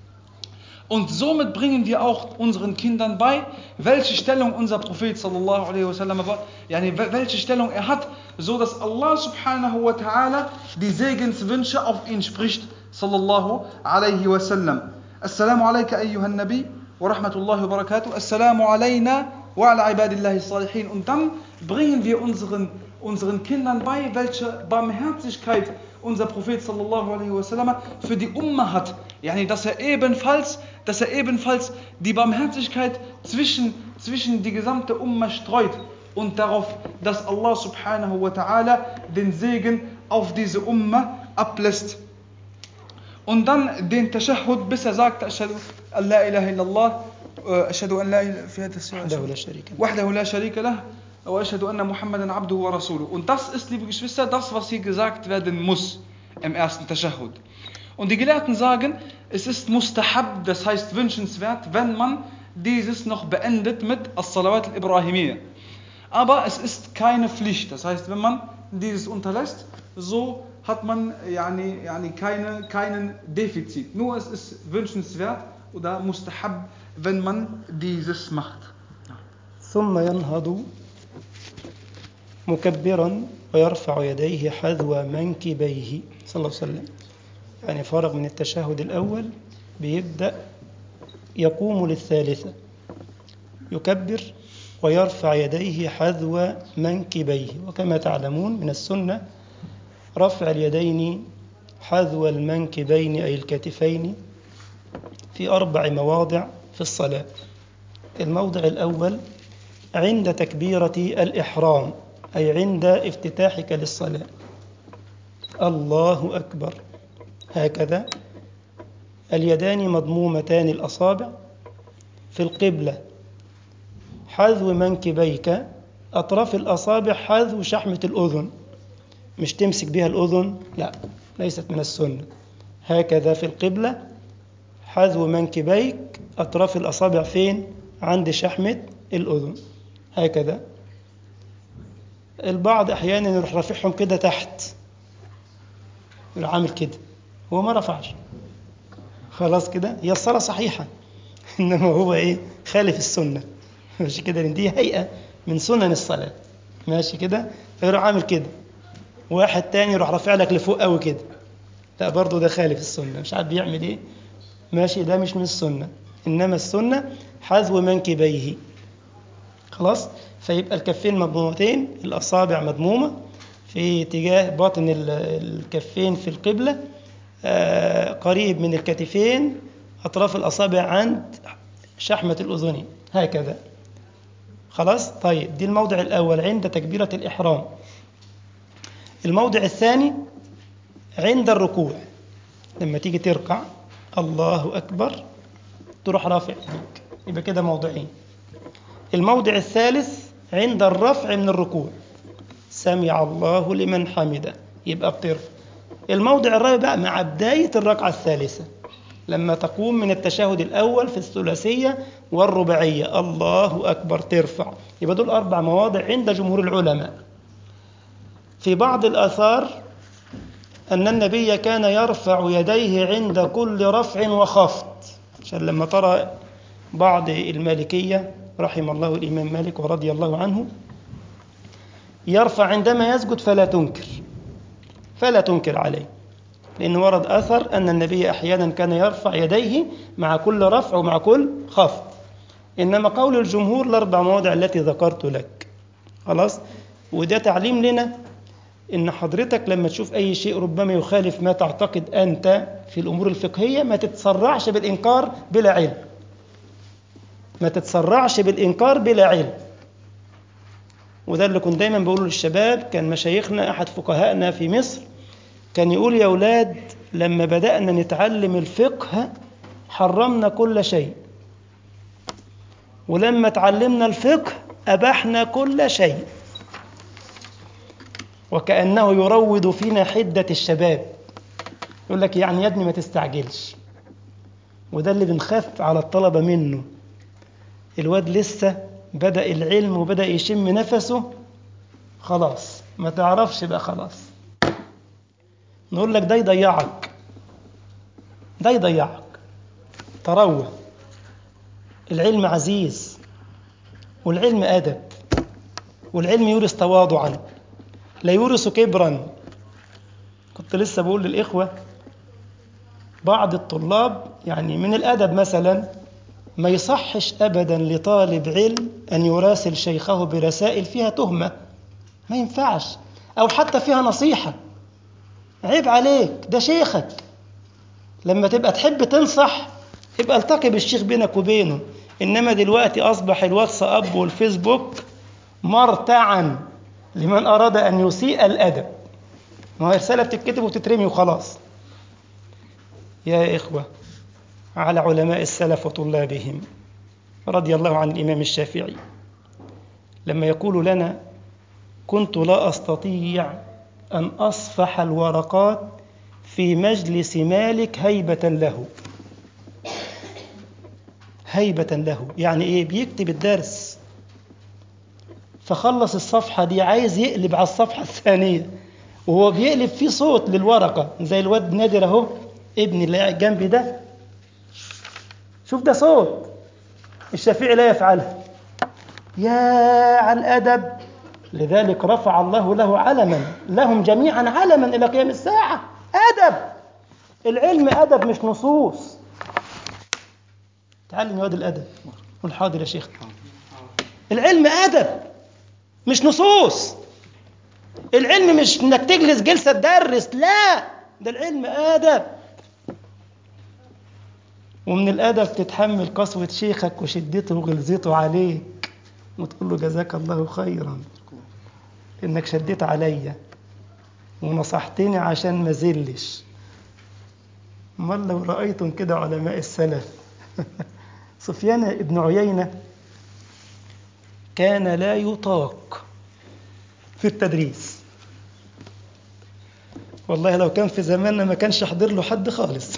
Und somit bringen wir auch unseren Kindern bei, welche Stellung unser Prophet sallallahu alaihi wasallam yani welche Stellung er hat, so dass Allah subhanahu wa ta'ala die Segenswünsche auf ihn spricht sallallahu alaihi wasallam. Assalamu alayka ayyuhan Nabi wa rahmatullahi wa barakatuh. Assalamu alayna wa ala ibadillahi salihin. Und dann bringen wir unseren, unseren Kindern bei, welche Barmherzigkeit unser Prophet sallallahu alaihi wasallam für die Umma hat. Yani, dass er ebenfalls, dass er ebenfalls die Barmherzigkeit zwischen, zwischen die gesamte Umma streut und darauf, dass Allah subhanahu wa ta'ala den Segen auf diese Umma ablässt. Und dann den Tashahhud, bis er sagt, Ashadu an la ilaha illallah, Ashadu an la ilaha في هذا السورة وحده لا شريك له وحده لا شريك له وأشهد أن محمدا عبده ورسوله. Und das ist, liebe Geschwister, das, was hier gesagt werden muss im ersten Tashahhud. Und die Gelehrten sagen, es ist mustahab, das heißt wünschenswert, wenn man dieses noch beendet mit As-Salawat al-Ibrahimiyya. Aber es ist keine Pflicht, das heißt, wenn man dieses unterlässt, so hat man yani, yani keine, keinen Defizit. Nur es ist wünschenswert oder mustahab, wenn man dieses macht. ثم ينهض مكبرا ويرفع يديه حذو منكبيه صلى الله عليه وسلم يعني فرغ من التشهد الأول بيبدأ يقوم للثالثة يكبر ويرفع يديه حذو منكبيه وكما تعلمون من السنة رفع اليدين حذو المنكبين أي الكتفين في أربع مواضع في الصلاة الموضع الأول عند تكبيرة الإحرام أي عند افتتاحك للصلاة الله أكبر هكذا اليدان مضمومتان الأصابع في القبلة حذو منكبيك أطراف الأصابع حذو شحمة الأذن مش تمسك بها الأذن لا ليست من السنة هكذا في القبلة حذو منكبيك أطراف الأصابع فين عند شحمة الأذن هكذا البعض أحيانا يروح رافعهم كده تحت يروح عامل كده هو ما رفعش خلاص كده هي الصلاة صحيحة إنما هو إيه خالف السنة مش كده لأن دي هيئة من سنن الصلاة ماشي كده فيروح عامل كده واحد تاني يروح رافع لك لفوق قوي كده لا برضه ده خالف السنة مش عارف بيعمل ايه ماشي ده مش من السنة إنما السنة حذو منكبيه خلاص فيبقى الكفين مضمومتين الأصابع مضمومة في اتجاه باطن ال- الكفين في القبلة آه، قريب من الكتفين أطراف الأصابع عند شحمة الأذنين هكذا خلاص طيب دي الموضع الأول عند تكبيرة الإحرام الموضع الثاني عند الركوع لما تيجي تركع الله أكبر تروح رافع ايديك يبقى كده موضعين الموضع الثالث عند الرفع من الركوع سمع الله لمن حمده يبقى بترفع الموضع الرابع بقى مع بداية الركعة الثالثة لما تقوم من التشهد الأول في الثلاثية والرباعية الله أكبر ترفع يبقى دول أربع مواضع عند جمهور العلماء في بعض الآثار أن النبي كان يرفع يديه عند كل رفع وخفض عشان لما ترى بعض المالكية رحم الله الإمام مالك ورضي الله عنه يرفع عندما يسجد فلا تنكر فلا تنكر عليه لأن ورد أثر أن النبي أحيانا كان يرفع يديه مع كل رفع ومع كل خفض إنما قول الجمهور الأربع مواضع التي ذكرت لك خلاص وده تعليم لنا إن حضرتك لما تشوف أي شيء ربما يخالف ما تعتقد أنت في الأمور الفقهية ما تتسرعش بالإنكار بلا علم ما تتسرعش بالإنكار بلا علم وده اللي كنت دايما بقوله للشباب كان مشايخنا أحد فقهائنا في مصر كان يقول يا أولاد لما بدأنا نتعلم الفقه حرمنا كل شيء ولما تعلمنا الفقه أبحنا كل شيء وكأنه يروض فينا حدة الشباب يقول لك يعني يا ابني ما تستعجلش وده اللي بنخاف على الطلبة منه الواد لسه بدأ العلم وبدأ يشم نفسه خلاص ما تعرفش بقى خلاص نقول لك ده يضيعك ده يضيعك تروى العلم عزيز والعلم أدب والعلم يورث تواضعا لا يورث كبرا كنت لسه بقول للإخوة بعض الطلاب يعني من الأدب مثلا ما يصحش أبدا لطالب علم أن يراسل شيخه برسائل فيها تهمة ما ينفعش أو حتى فيها نصيحة عيب عليك ده شيخك لما تبقى تحب تنصح يبقى التقي بالشيخ بينك وبينه إنما دلوقتي أصبح الواتساب والفيسبوك مرتعا لمن أراد أن يسيء الأدب ما هي رسالة بتتكتب وتترمي وخلاص يا إخوة على علماء السلف وطلابهم رضي الله عن الإمام الشافعي لما يقول لنا كنت لا أستطيع أن أصفح الورقات في مجلس مالك هيبة له هيبة له يعني إيه بيكتب الدرس فخلص الصفحة دي عايز يقلب على الصفحة الثانية وهو بيقلب في صوت للورقة زي الواد نادر أهو ابني اللي قاعد جنبي ده شوف ده صوت الشافعي لا يفعلها يا على الأدب لذلك رفع الله له علما لهم جميعا علما إلى قيام الساعة أدب العلم أدب مش نصوص تعلم يا واد الأدب قول حاضر يا شيخ العلم أدب مش نصوص العلم مش انك تجلس جلسة تدرس لا ده العلم أدب ومن الأدب تتحمل قسوة شيخك وشدته وغلظته عليك وتقول له جزاك الله خيرا إنك شديت عليا ونصحتني عشان ما زلش امال لو رأيتم كده علماء السلف سفيان ابن عيينة كان لا يطاق في التدريس والله لو كان في زماننا ما كانش حضر له حد خالص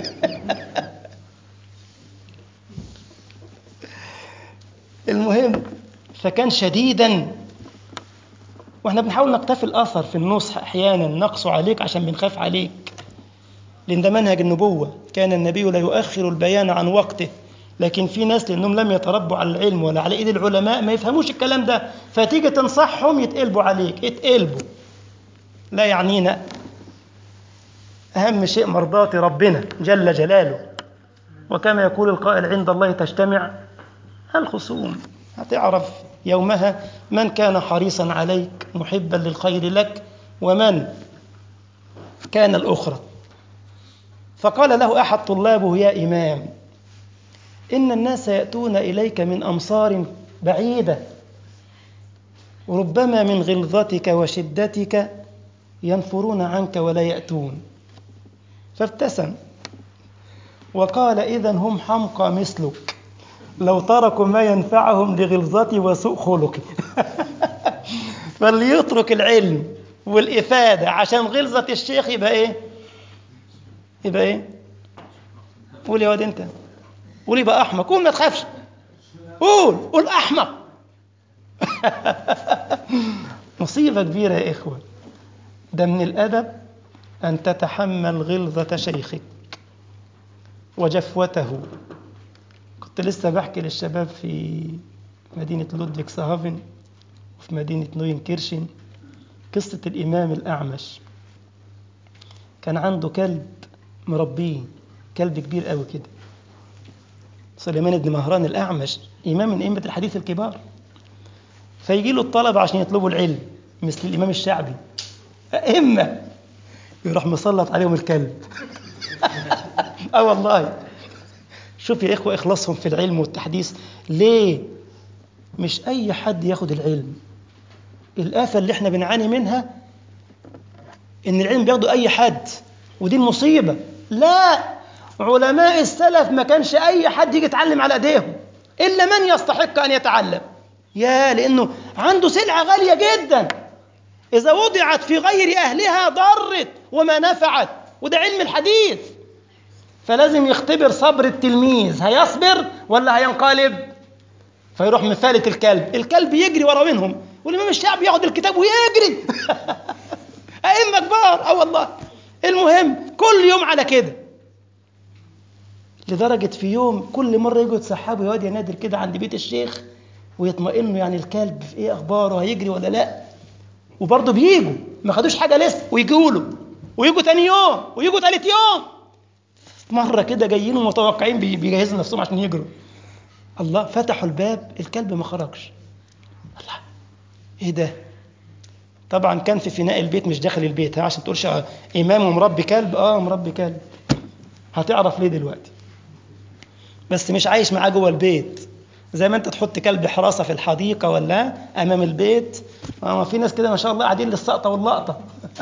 المهم فكان شديدا واحنا بنحاول نقتفي الاثر في النصح احيانا نقص عليك عشان بنخاف عليك لان ده منهج النبوه كان النبي لا يؤخر البيان عن وقته لكن في ناس لأنهم لم يتربوا على العلم ولا على إيد العلماء ما يفهموش الكلام ده فتيجي تنصحهم يتقلبوا عليك اتقلبوا لا يعنينا أهم شيء مرضاة ربنا جل جلاله وكما يقول القائل عند الله تجتمع الخصوم هتعرف يومها من كان حريصا عليك محبا للخير لك ومن كان الأخرى فقال له أحد طلابه يا إمام إن الناس يأتون إليك من أمصار بعيدة ربما من غلظتك وشدتك ينفرون عنك ولا يأتون فابتسم وقال إذا هم حمقى مثلك لو تركوا ما ينفعهم لغلظتي وسوء خلقي فاللي يترك العلم والإفادة عشان غلظة الشيخ يبقى إيه؟ يبقى إيه؟ قول يا واد أنت قول يبقى أحمق قول ما تخافش قول قول أحمق مصيبة كبيرة يا إخوة ده من الأدب أن تتحمل غلظة شيخك وجفوته كنت لسه بحكي للشباب في مدينة لودفيك سهافن وفي مدينة نوين كيرشن قصة الإمام الأعمش كان عنده كلب مربيه كلب كبير قوي كده سليمان بن مهران الأعمش إمام من أئمة الحديث الكبار فيجي له الطلبة عشان يطلبوا العلم مثل الإمام الشعبي أئمة يروح مسلط عليهم الكلب اه والله شوف يا إخوة إخلاصهم في العلم والتحديث ليه مش أي حد ياخد العلم الآفة اللي احنا بنعاني منها إن العلم بياخده أي حد ودي المصيبة لا علماء السلف ما كانش أي حد يجي يتعلم على أيديهم إلا من يستحق أن يتعلم يا لأنه عنده سلعة غالية جدا إذا وضعت في غير أهلها ضرت وما نفعت وده علم الحديث فلازم يختبر صبر التلميذ هيصبر ولا هينقلب فيروح مفالة الكلب الكلب يجري ورا منهم والإمام الشعبي ياخد الكتاب ويجري أئمة كبار اه والله المهم كل يوم على كده لدرجة في يوم كل مرة يجوا يتسحبوا يا واد يا نادر كده عند بيت الشيخ ويطمئنوا يعني الكلب في ايه اخباره هيجري ولا لا وبرضه بيجوا ما خدوش حاجة لسه ويجوا له ويجوا تاني يوم ويجوا تالت يوم مرة كده جايين ومتوقعين بيجهزوا نفسهم عشان يجروا الله فتحوا الباب الكلب ما خرجش الله ايه ده طبعا كان في فناء البيت مش داخل البيت ها عشان تقولش امام ومربي كلب اه مربي كلب هتعرف ليه دلوقتي بس مش عايش معاه جوه البيت زي ما انت تحط كلب حراسه في الحديقه ولا امام البيت اه في ناس كده ما شاء الله قاعدين للسقطه واللقطه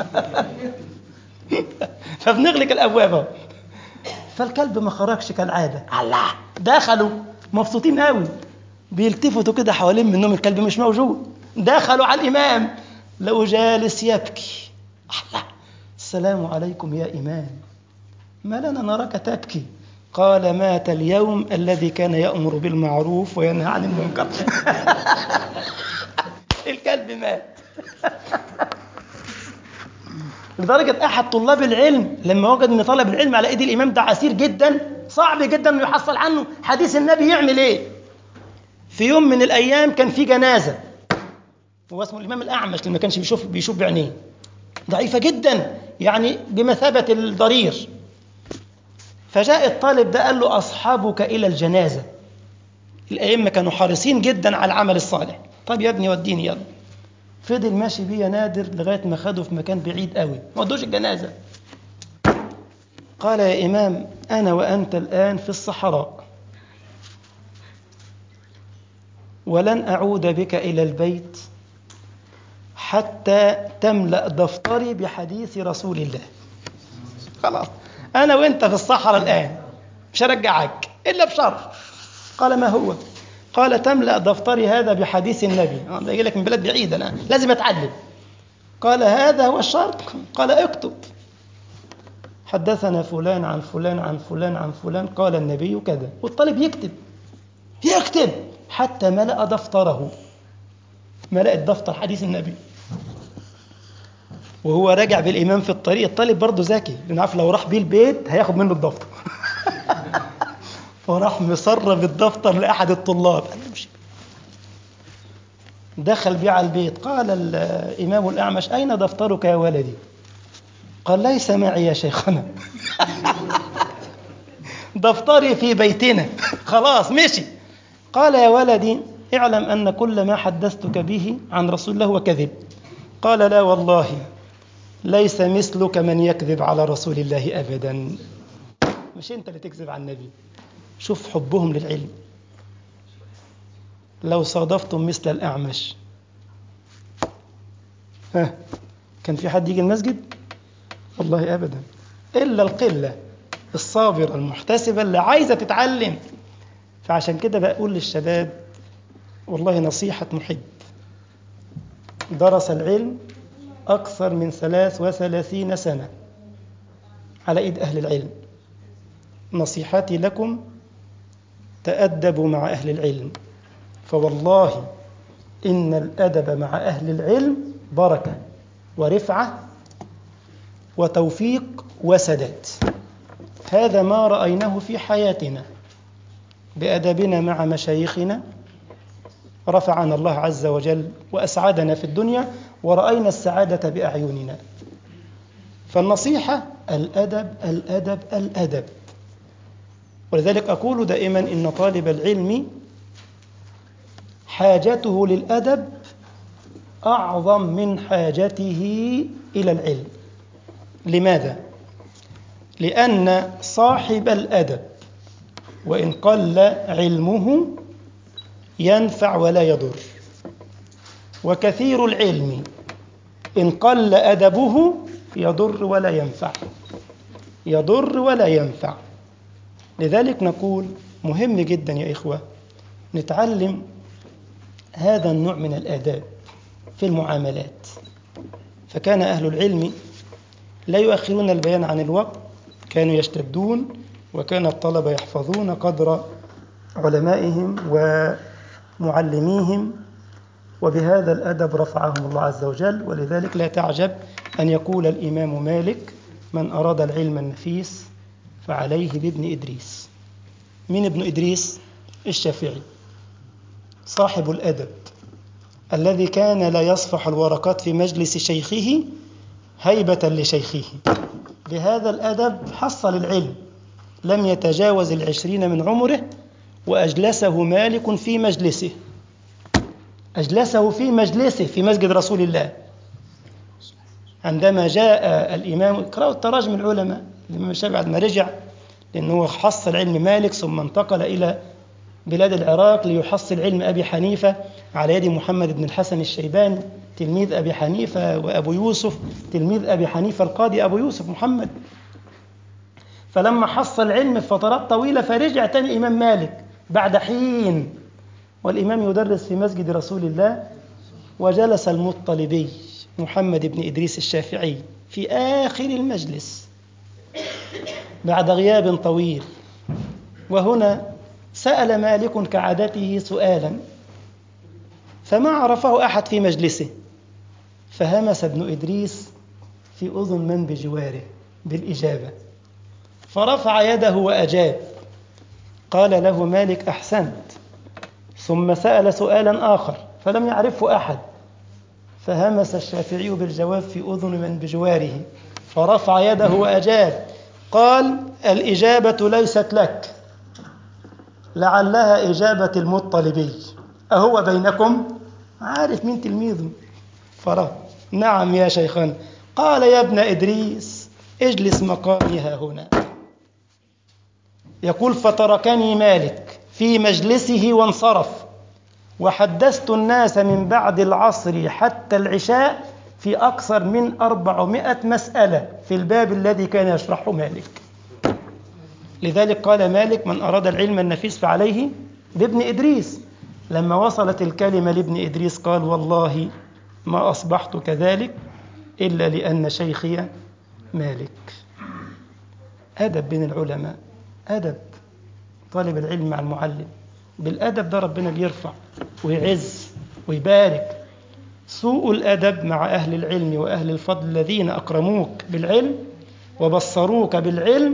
فبنغلق الابواب اهو فالكلب ما خرجش كالعاده الله دخلوا مبسوطين قوي بيلتفتوا كده حوالين منهم الكلب مش موجود دخلوا على الامام لو جالس يبكي الله السلام عليكم يا امام ما لنا نراك تبكي قال مات اليوم الذي كان يأمر بالمعروف وينهى عن المنكر الكلب مات لدرجة أحد طلاب العلم لما وجد أن طلب العلم على إيد الإمام ده عسير جدا صعب جدا أنه يحصل عنه حديث النبي يعمل إيه في يوم من الأيام كان في جنازة هو اسمه الإمام الأعمش اللي ما كانش بيشوف بيشوف بعينيه ضعيفة جدا يعني بمثابة الضرير فجاء الطالب ده قال له أصحابك إلى الجنازة الأئمة كانوا حريصين جدا على العمل الصالح طب يا ابني وديني يلا فضل ماشي بيه نادر لغاية ما خده في مكان بعيد قوي ما ودوش الجنازة قال يا إمام أنا وأنت الآن في الصحراء ولن أعود بك إلى البيت حتى تملأ دفتري بحديث رسول الله خلاص أنا وأنت في الصحراء الآن مش هرجعك إلا بشرط قال ما هو قال تملأ دفتري هذا بحديث النبي أنا جاي لك من بلد بعيدة أنا لازم أتعلم قال هذا هو الشرط قال اكتب حدثنا فلان عن فلان عن فلان عن فلان قال النبي كذا والطالب يكتب يكتب حتى ملأ دفتره ملأ الدفتر حديث النبي وهو راجع بالإمام في الطريق الطالب برضه ذكي لأن عارف لو راح بيه البيت هياخد منه الدفتر وراح مسرب الدفتر لأحد الطلاب قال له امشي دخل بيه على البيت قال الإمام الأعمش أين دفترك يا ولدي قال ليس معي يا شيخنا دفتري في بيتنا خلاص مشي قال يا ولدي اعلم أن كل ما حدثتك به عن رسول الله هو كذب قال لا والله ليس مثلك من يكذب على رسول الله أبدا مش أنت اللي تكذب على النبي شوف حبهم للعلم لو صادفتم مثل الأعمش ها كان في حد يجي المسجد والله أبدا إلا القلة الصابرة المحتسبة اللي عايزة تتعلم فعشان كده بقول للشباب والله نصيحة محب درس العلم أكثر من ثلاث وثلاثين سنة على إيد أهل العلم نصيحتي لكم تأدبوا مع أهل العلم فوالله إن الأدب مع أهل العلم بركة ورفعة وتوفيق وسداد هذا ما رأيناه في حياتنا بأدبنا مع مشايخنا رفعنا الله عز وجل وأسعدنا في الدنيا ورأينا السعادة بأعيننا فالنصيحة الأدب الأدب الأدب ولذلك أقول دائما إن طالب العلم حاجته للأدب أعظم من حاجته إلى العلم لماذا؟ لأن صاحب الأدب وإن قل علمه ينفع ولا يضر وكثير العلم إن قل أدبه يضر ولا ينفع يضر ولا ينفع لذلك نقول مهم جدا يا إخوة نتعلم هذا النوع من الآداب في المعاملات فكان أهل العلم لا يؤخرون البيان عن الوقت كانوا يشتدون وكان الطلبة يحفظون قدر علمائهم ومعلميهم وبهذا الأدب رفعهم الله عز وجل ولذلك لا تعجب أن يقول الإمام مالك من أراد العلم النفيس فعليه بابن إدريس من ابن إدريس الشافعي صاحب الأدب الذي كان لا يصفح الورقات في مجلس شيخه هيبة لشيخه بهذا الأدب حصل العلم لم يتجاوز العشرين من عمره وأجلسه مالك في مجلسه أجلسه في مجلسه في مسجد رسول الله عندما جاء الإمام اقرأوا التراجم العلماء الإمام الشافعي بعد ما رجع لأنه حصل علم مالك ثم انتقل إلى بلاد العراق ليحصل علم أبي حنيفة على يد محمد بن الحسن الشيباني تلميذ أبي حنيفة وأبو يوسف تلميذ أبي حنيفة القاضي أبو يوسف محمد فلما حصل علم في فترات طويلة فرجع تاني الإمام مالك بعد حين والإمام يدرس في مسجد رسول الله وجلس المطلبي محمد بن إدريس الشافعي في آخر المجلس بعد غياب طويل وهنا سأل مالك كعادته سؤالا فما عرفه أحد في مجلسه فهمس ابن إدريس في أذن من بجواره بالإجابة فرفع يده وأجاب قال له مالك أحسنت ثم سأل سؤالا آخر فلم يعرفه أحد فهمس الشافعي بالجواب في أذن من بجواره فرفع يده وأجاب قال الإجابة ليست لك لعلها إجابة المطلبي أهو بينكم عارف مين تلميذه فراه نعم يا شيخنا قال يا ابن إدريس اجلس مقامي ها هنا يقول فتركني مالك في مجلسه وانصرف وحدثت الناس من بعد العصر حتى العشاء في أكثر من أربعمائة مسألة في الباب الذي كان يشرحه مالك لذلك قال مالك من أراد العلم النفيس فعليه بابن إدريس لما وصلت الكلمة لابن إدريس قال والله ما أصبحت كذلك إلا لأن شيخي مالك أدب بين العلماء أدب طالب العلم مع المعلم بالأدب ده ربنا بيرفع ويعز ويبارك سوء الأدب مع أهل العلم وأهل الفضل الذين أكرموك بالعلم وبصروك بالعلم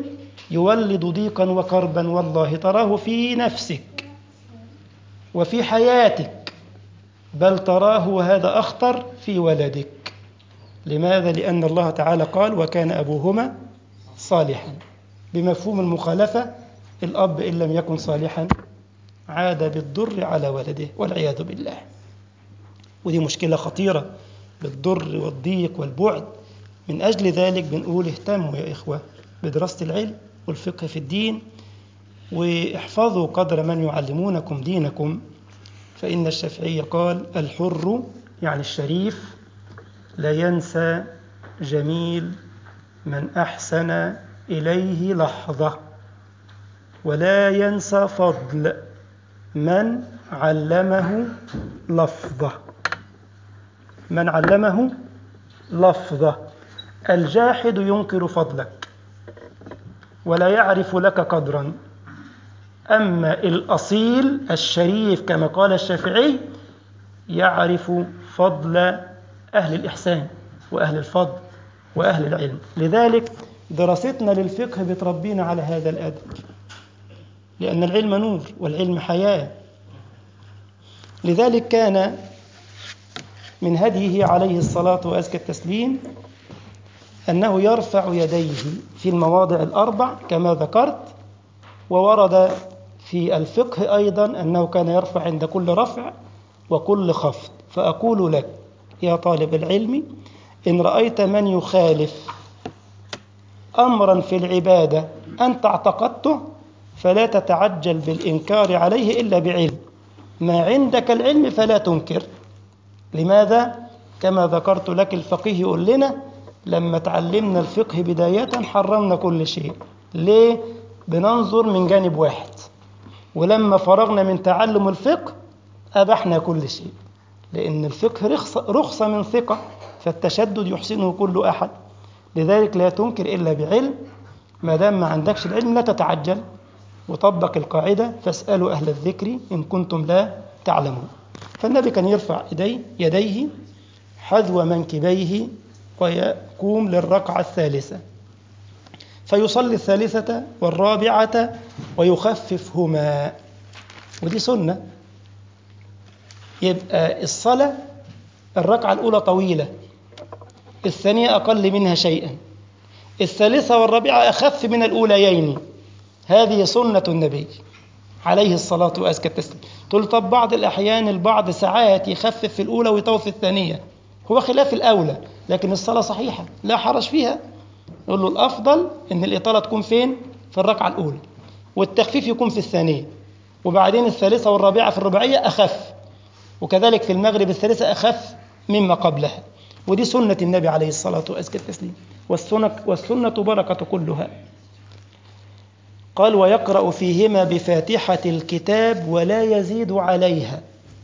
يولد ضيقا وكربا والله تراه في نفسك وفي حياتك بل تراه وهذا أخطر في ولدك لماذا؟ لأن الله تعالى قال وكان أبوهما صالحا بمفهوم المخالفة الأب إن لم يكن صالحا عاد بالضر على ولده والعياذ بالله ودي مشكلة خطيرة بالضر والضيق والبعد من أجل ذلك بنقول اهتموا يا إخوة بدراسة العلم والفقه في الدين واحفظوا قدر من يعلمونكم دينكم فإن الشافعي قال الحر يعني الشريف لا ينسى جميل من أحسن إليه لحظة ولا ينسى فضل من علمه لفظة من علمه لفظة الجاحد ينكر فضلك ولا يعرف لك قدرا أما الأصيل الشريف كما قال الشافعي يعرف فضل أهل الإحسان وأهل الفضل وأهل العلم لذلك دراستنا للفقه بتربينا على هذا الأدب لأن العلم نور والعلم حياة لذلك كان من هديه عليه الصلاة وأزكى التسليم أنه يرفع يديه في المواضع الأربع كما ذكرت وورد في الفقه أيضا أنه كان يرفع عند كل رفع وكل خفض فأقول لك يا طالب العلم إن رأيت من يخالف أمرا في العبادة أنت اعتقدته فلا تتعجل بالإنكار عليه إلا بعلم ما عندك العلم فلا تنكر لماذا؟ كما ذكرت لك الفقيه يقول لنا لما تعلمنا الفقه بداية حرمنا كل شيء ليه؟ بننظر من جانب واحد ولما فرغنا من تعلم الفقه أبحنا كل شيء لأن الفقه رخصة, رخصة من ثقة فالتشدد يحسنه كل أحد لذلك لا تنكر إلا بعلم ما دام ما عندكش العلم لا تتعجل وطبق القاعدة فاسألوا أهل الذكر إن كنتم لا تعلمون فالنبي كان يرفع يديه, يديه حذو منكبيه ويقوم للركعة الثالثة فيصلي الثالثة والرابعة ويخففهما ودي سنة يبقى الصلاة الركعة الأولى طويلة الثانية أقل منها شيئا الثالثة والرابعة أخف من الأوليين هذه سنة النبي عليه الصلاة وأزكى التسليم تقول طب بعض الأحيان البعض ساعات يخفف في الأولى ويطول في الثانية هو خلاف الأولى لكن الصلاة صحيحة لا حرج فيها نقول له الأفضل إن الإطالة تكون فين في الركعة الأولى والتخفيف يكون في الثانية وبعدين الثالثة والرابعة في الرباعية أخف وكذلك في المغرب الثالثة أخف مما قبلها ودي سنة النبي عليه الصلاة وأزكى التسليم والسنة, والسنة بركة كلها قال ويقرأ فيهما بفاتحة الكتاب ولا يزيد عليها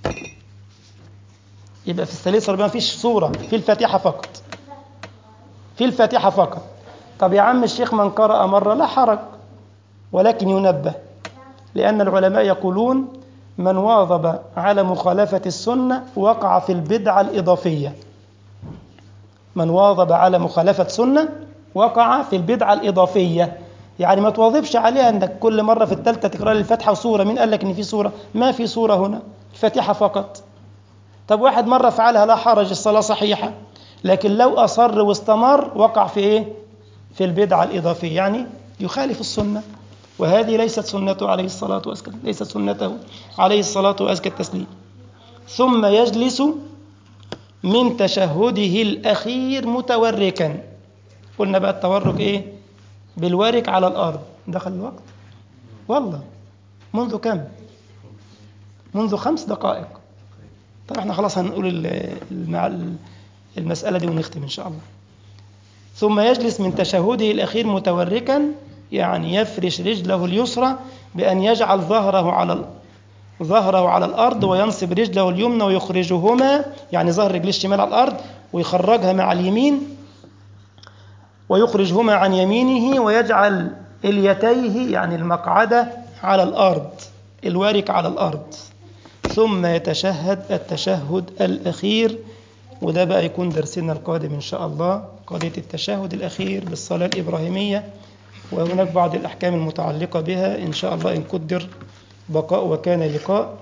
يبقى في الثالثة والرابعة ما فيش سورة في الفاتحة فقط في الفاتحة فقط طب يا عم الشيخ من قرأ مرة لا حرج ولكن ينبه لأن العلماء يقولون من واظب على مخالفة السنة وقع في البدعة الإضافية من واظب على مخالفة سنة وقع في البدعة الإضافية يعني ما تواظبش عليها انك كل مرة في الثالثة تقرأ لي الفاتحة وسورة مين قال لك ان في سورة ما في سورة هنا الفاتحة فقط طب واحد مرة فعلها لا حرج الصلاة صحيحة لكن لو أصر واستمر وقع في إيه؟ في البدعة الإضافية يعني يخالف السنة وهذه ليست سنته عليه الصلاة والسلام ليست سنته عليه الصلاة وأزكى التسليم ثم يجلس من تشهده الأخير متوركا قلنا بقى التورك إيه بالورك على الأرض دخل الوقت والله منذ كم منذ خمس دقائق طيب احنا خلاص هنقول المسألة دي ونختم إن شاء الله ثم يجلس من تشهده الأخير متوركا يعني يفرش رجله اليسرى بأن يجعل ظهره على ظهره على الأرض وينصب رجله اليمنى ويخرجهما يعني ظهر رجله الشمال على الأرض ويخرجها مع اليمين ويخرجهما عن يمينه ويجعل اليتيه يعني المقعدة على الأرض الوارك على الأرض ثم يتشهد التشهد الأخير وده بقى يكون درسنا القادم إن شاء الله قضية التشهد الأخير بالصلاة الإبراهيمية وهناك بعض الأحكام المتعلقة بها إن شاء الله إن قدر بقاء وكان لقاء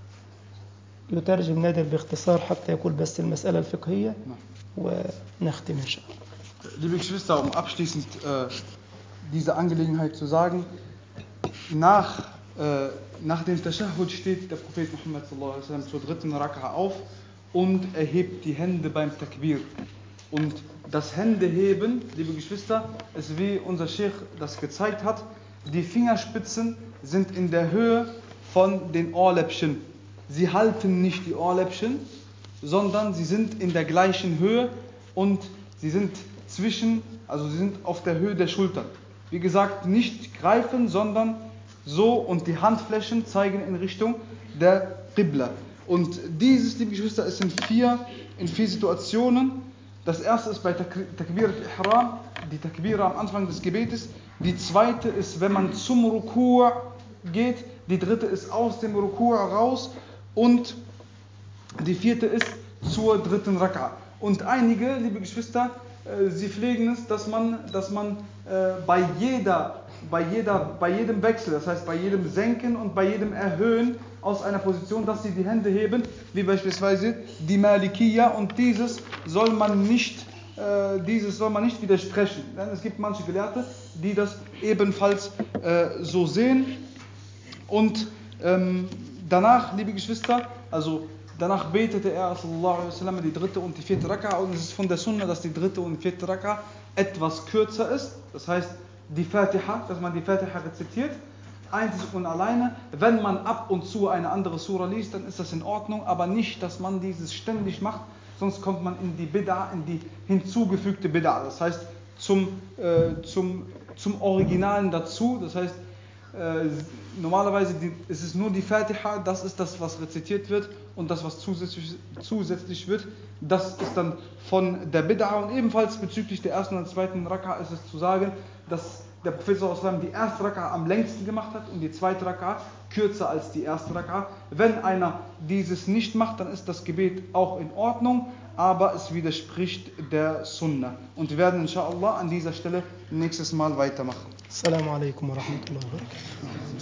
يترجم نادر باختصار حتى يقول بس المسألة الفقهية ونختم إن شاء الله Liebe Geschwister, um abschließend äh, diese Angelegenheit zu sagen, nach, äh, nach dem Tashahhud steht der Prophet Muhammad sallallahu alaihi wasallam zur dritten Raka'a auf und erhebt die Hände beim Takbir. Und das Händeheben, liebe Geschwister, ist wie unser Sheikh das gezeigt hat, die Fingerspitzen sind in der Höhe von den Ohrläppchen. Sie halten nicht die Ohrläppchen, sondern sie sind in der gleichen Höhe und sie sind zwischen, also sie sind auf der Höhe der Schultern. Wie gesagt, nicht greifen, sondern so und die Handflächen zeigen in Richtung der Qibla. Und dieses, liebe Geschwister, ist in vier, in vier Situationen. Das erste ist bei Takbir al-Ihram, die Takbira am Anfang des Gebetes. Die zweite ist, wenn man zum Rukur geht. Die dritte ist aus dem Rukur raus. Und die vierte ist zur dritten Raka. Und einige, liebe Geschwister, äh, sie pflegen es, dass man, dass man äh, bei, jeder, bei, jeder, bei jedem Wechsel, das heißt bei jedem Senken und bei jedem Erhöhen aus einer Position, dass sie die Hände heben, wie beispielsweise die Malikiya und dieses soll man nicht äh, dieses soll man nicht widersprechen. Denn es gibt manche Gelehrte, die das ebenfalls äh, so sehen. Und ähm, danach, liebe Geschwister, also danach betete er sallallahu alaihi wasallam die dritte und die vierte Raka und es ist von der Sunna, dass die dritte und vierte Raka etwas kürzer ist. Das heißt, die Fatiha, dass man die Fatiha rezitiert, einzig und alleine. Wenn man ab und zu eine andere Sura liest, dann ist das in Ordnung, aber nicht, dass man dieses ständig macht, sonst kommt man in die Bid'a, in die hinzugefügte Bid'a. Das heißt, zum, äh, zum, zum Originalen dazu. Das heißt, äh, normalerweise die, ist es nur die Fatiha, das ist das, was rezitiert wird und das, was zusätzlich, zusätzlich wird, das ist dann von der Bid'a und ebenfalls bezüglich der ersten und zweiten Raka ist es zu sagen, dass der Prophet sallam die erste Raka am längsten gemacht hat und die zweite Raka kürzer als die erste Raka. Wenn einer dieses nicht macht, dann ist das Gebet auch in Ordnung, aber es widerspricht der Sunna. Und wir werden inshallah an dieser Stelle nächstes Mal weitermachen. Assalamu alaikum wa rahmatullahi wa barakatuh.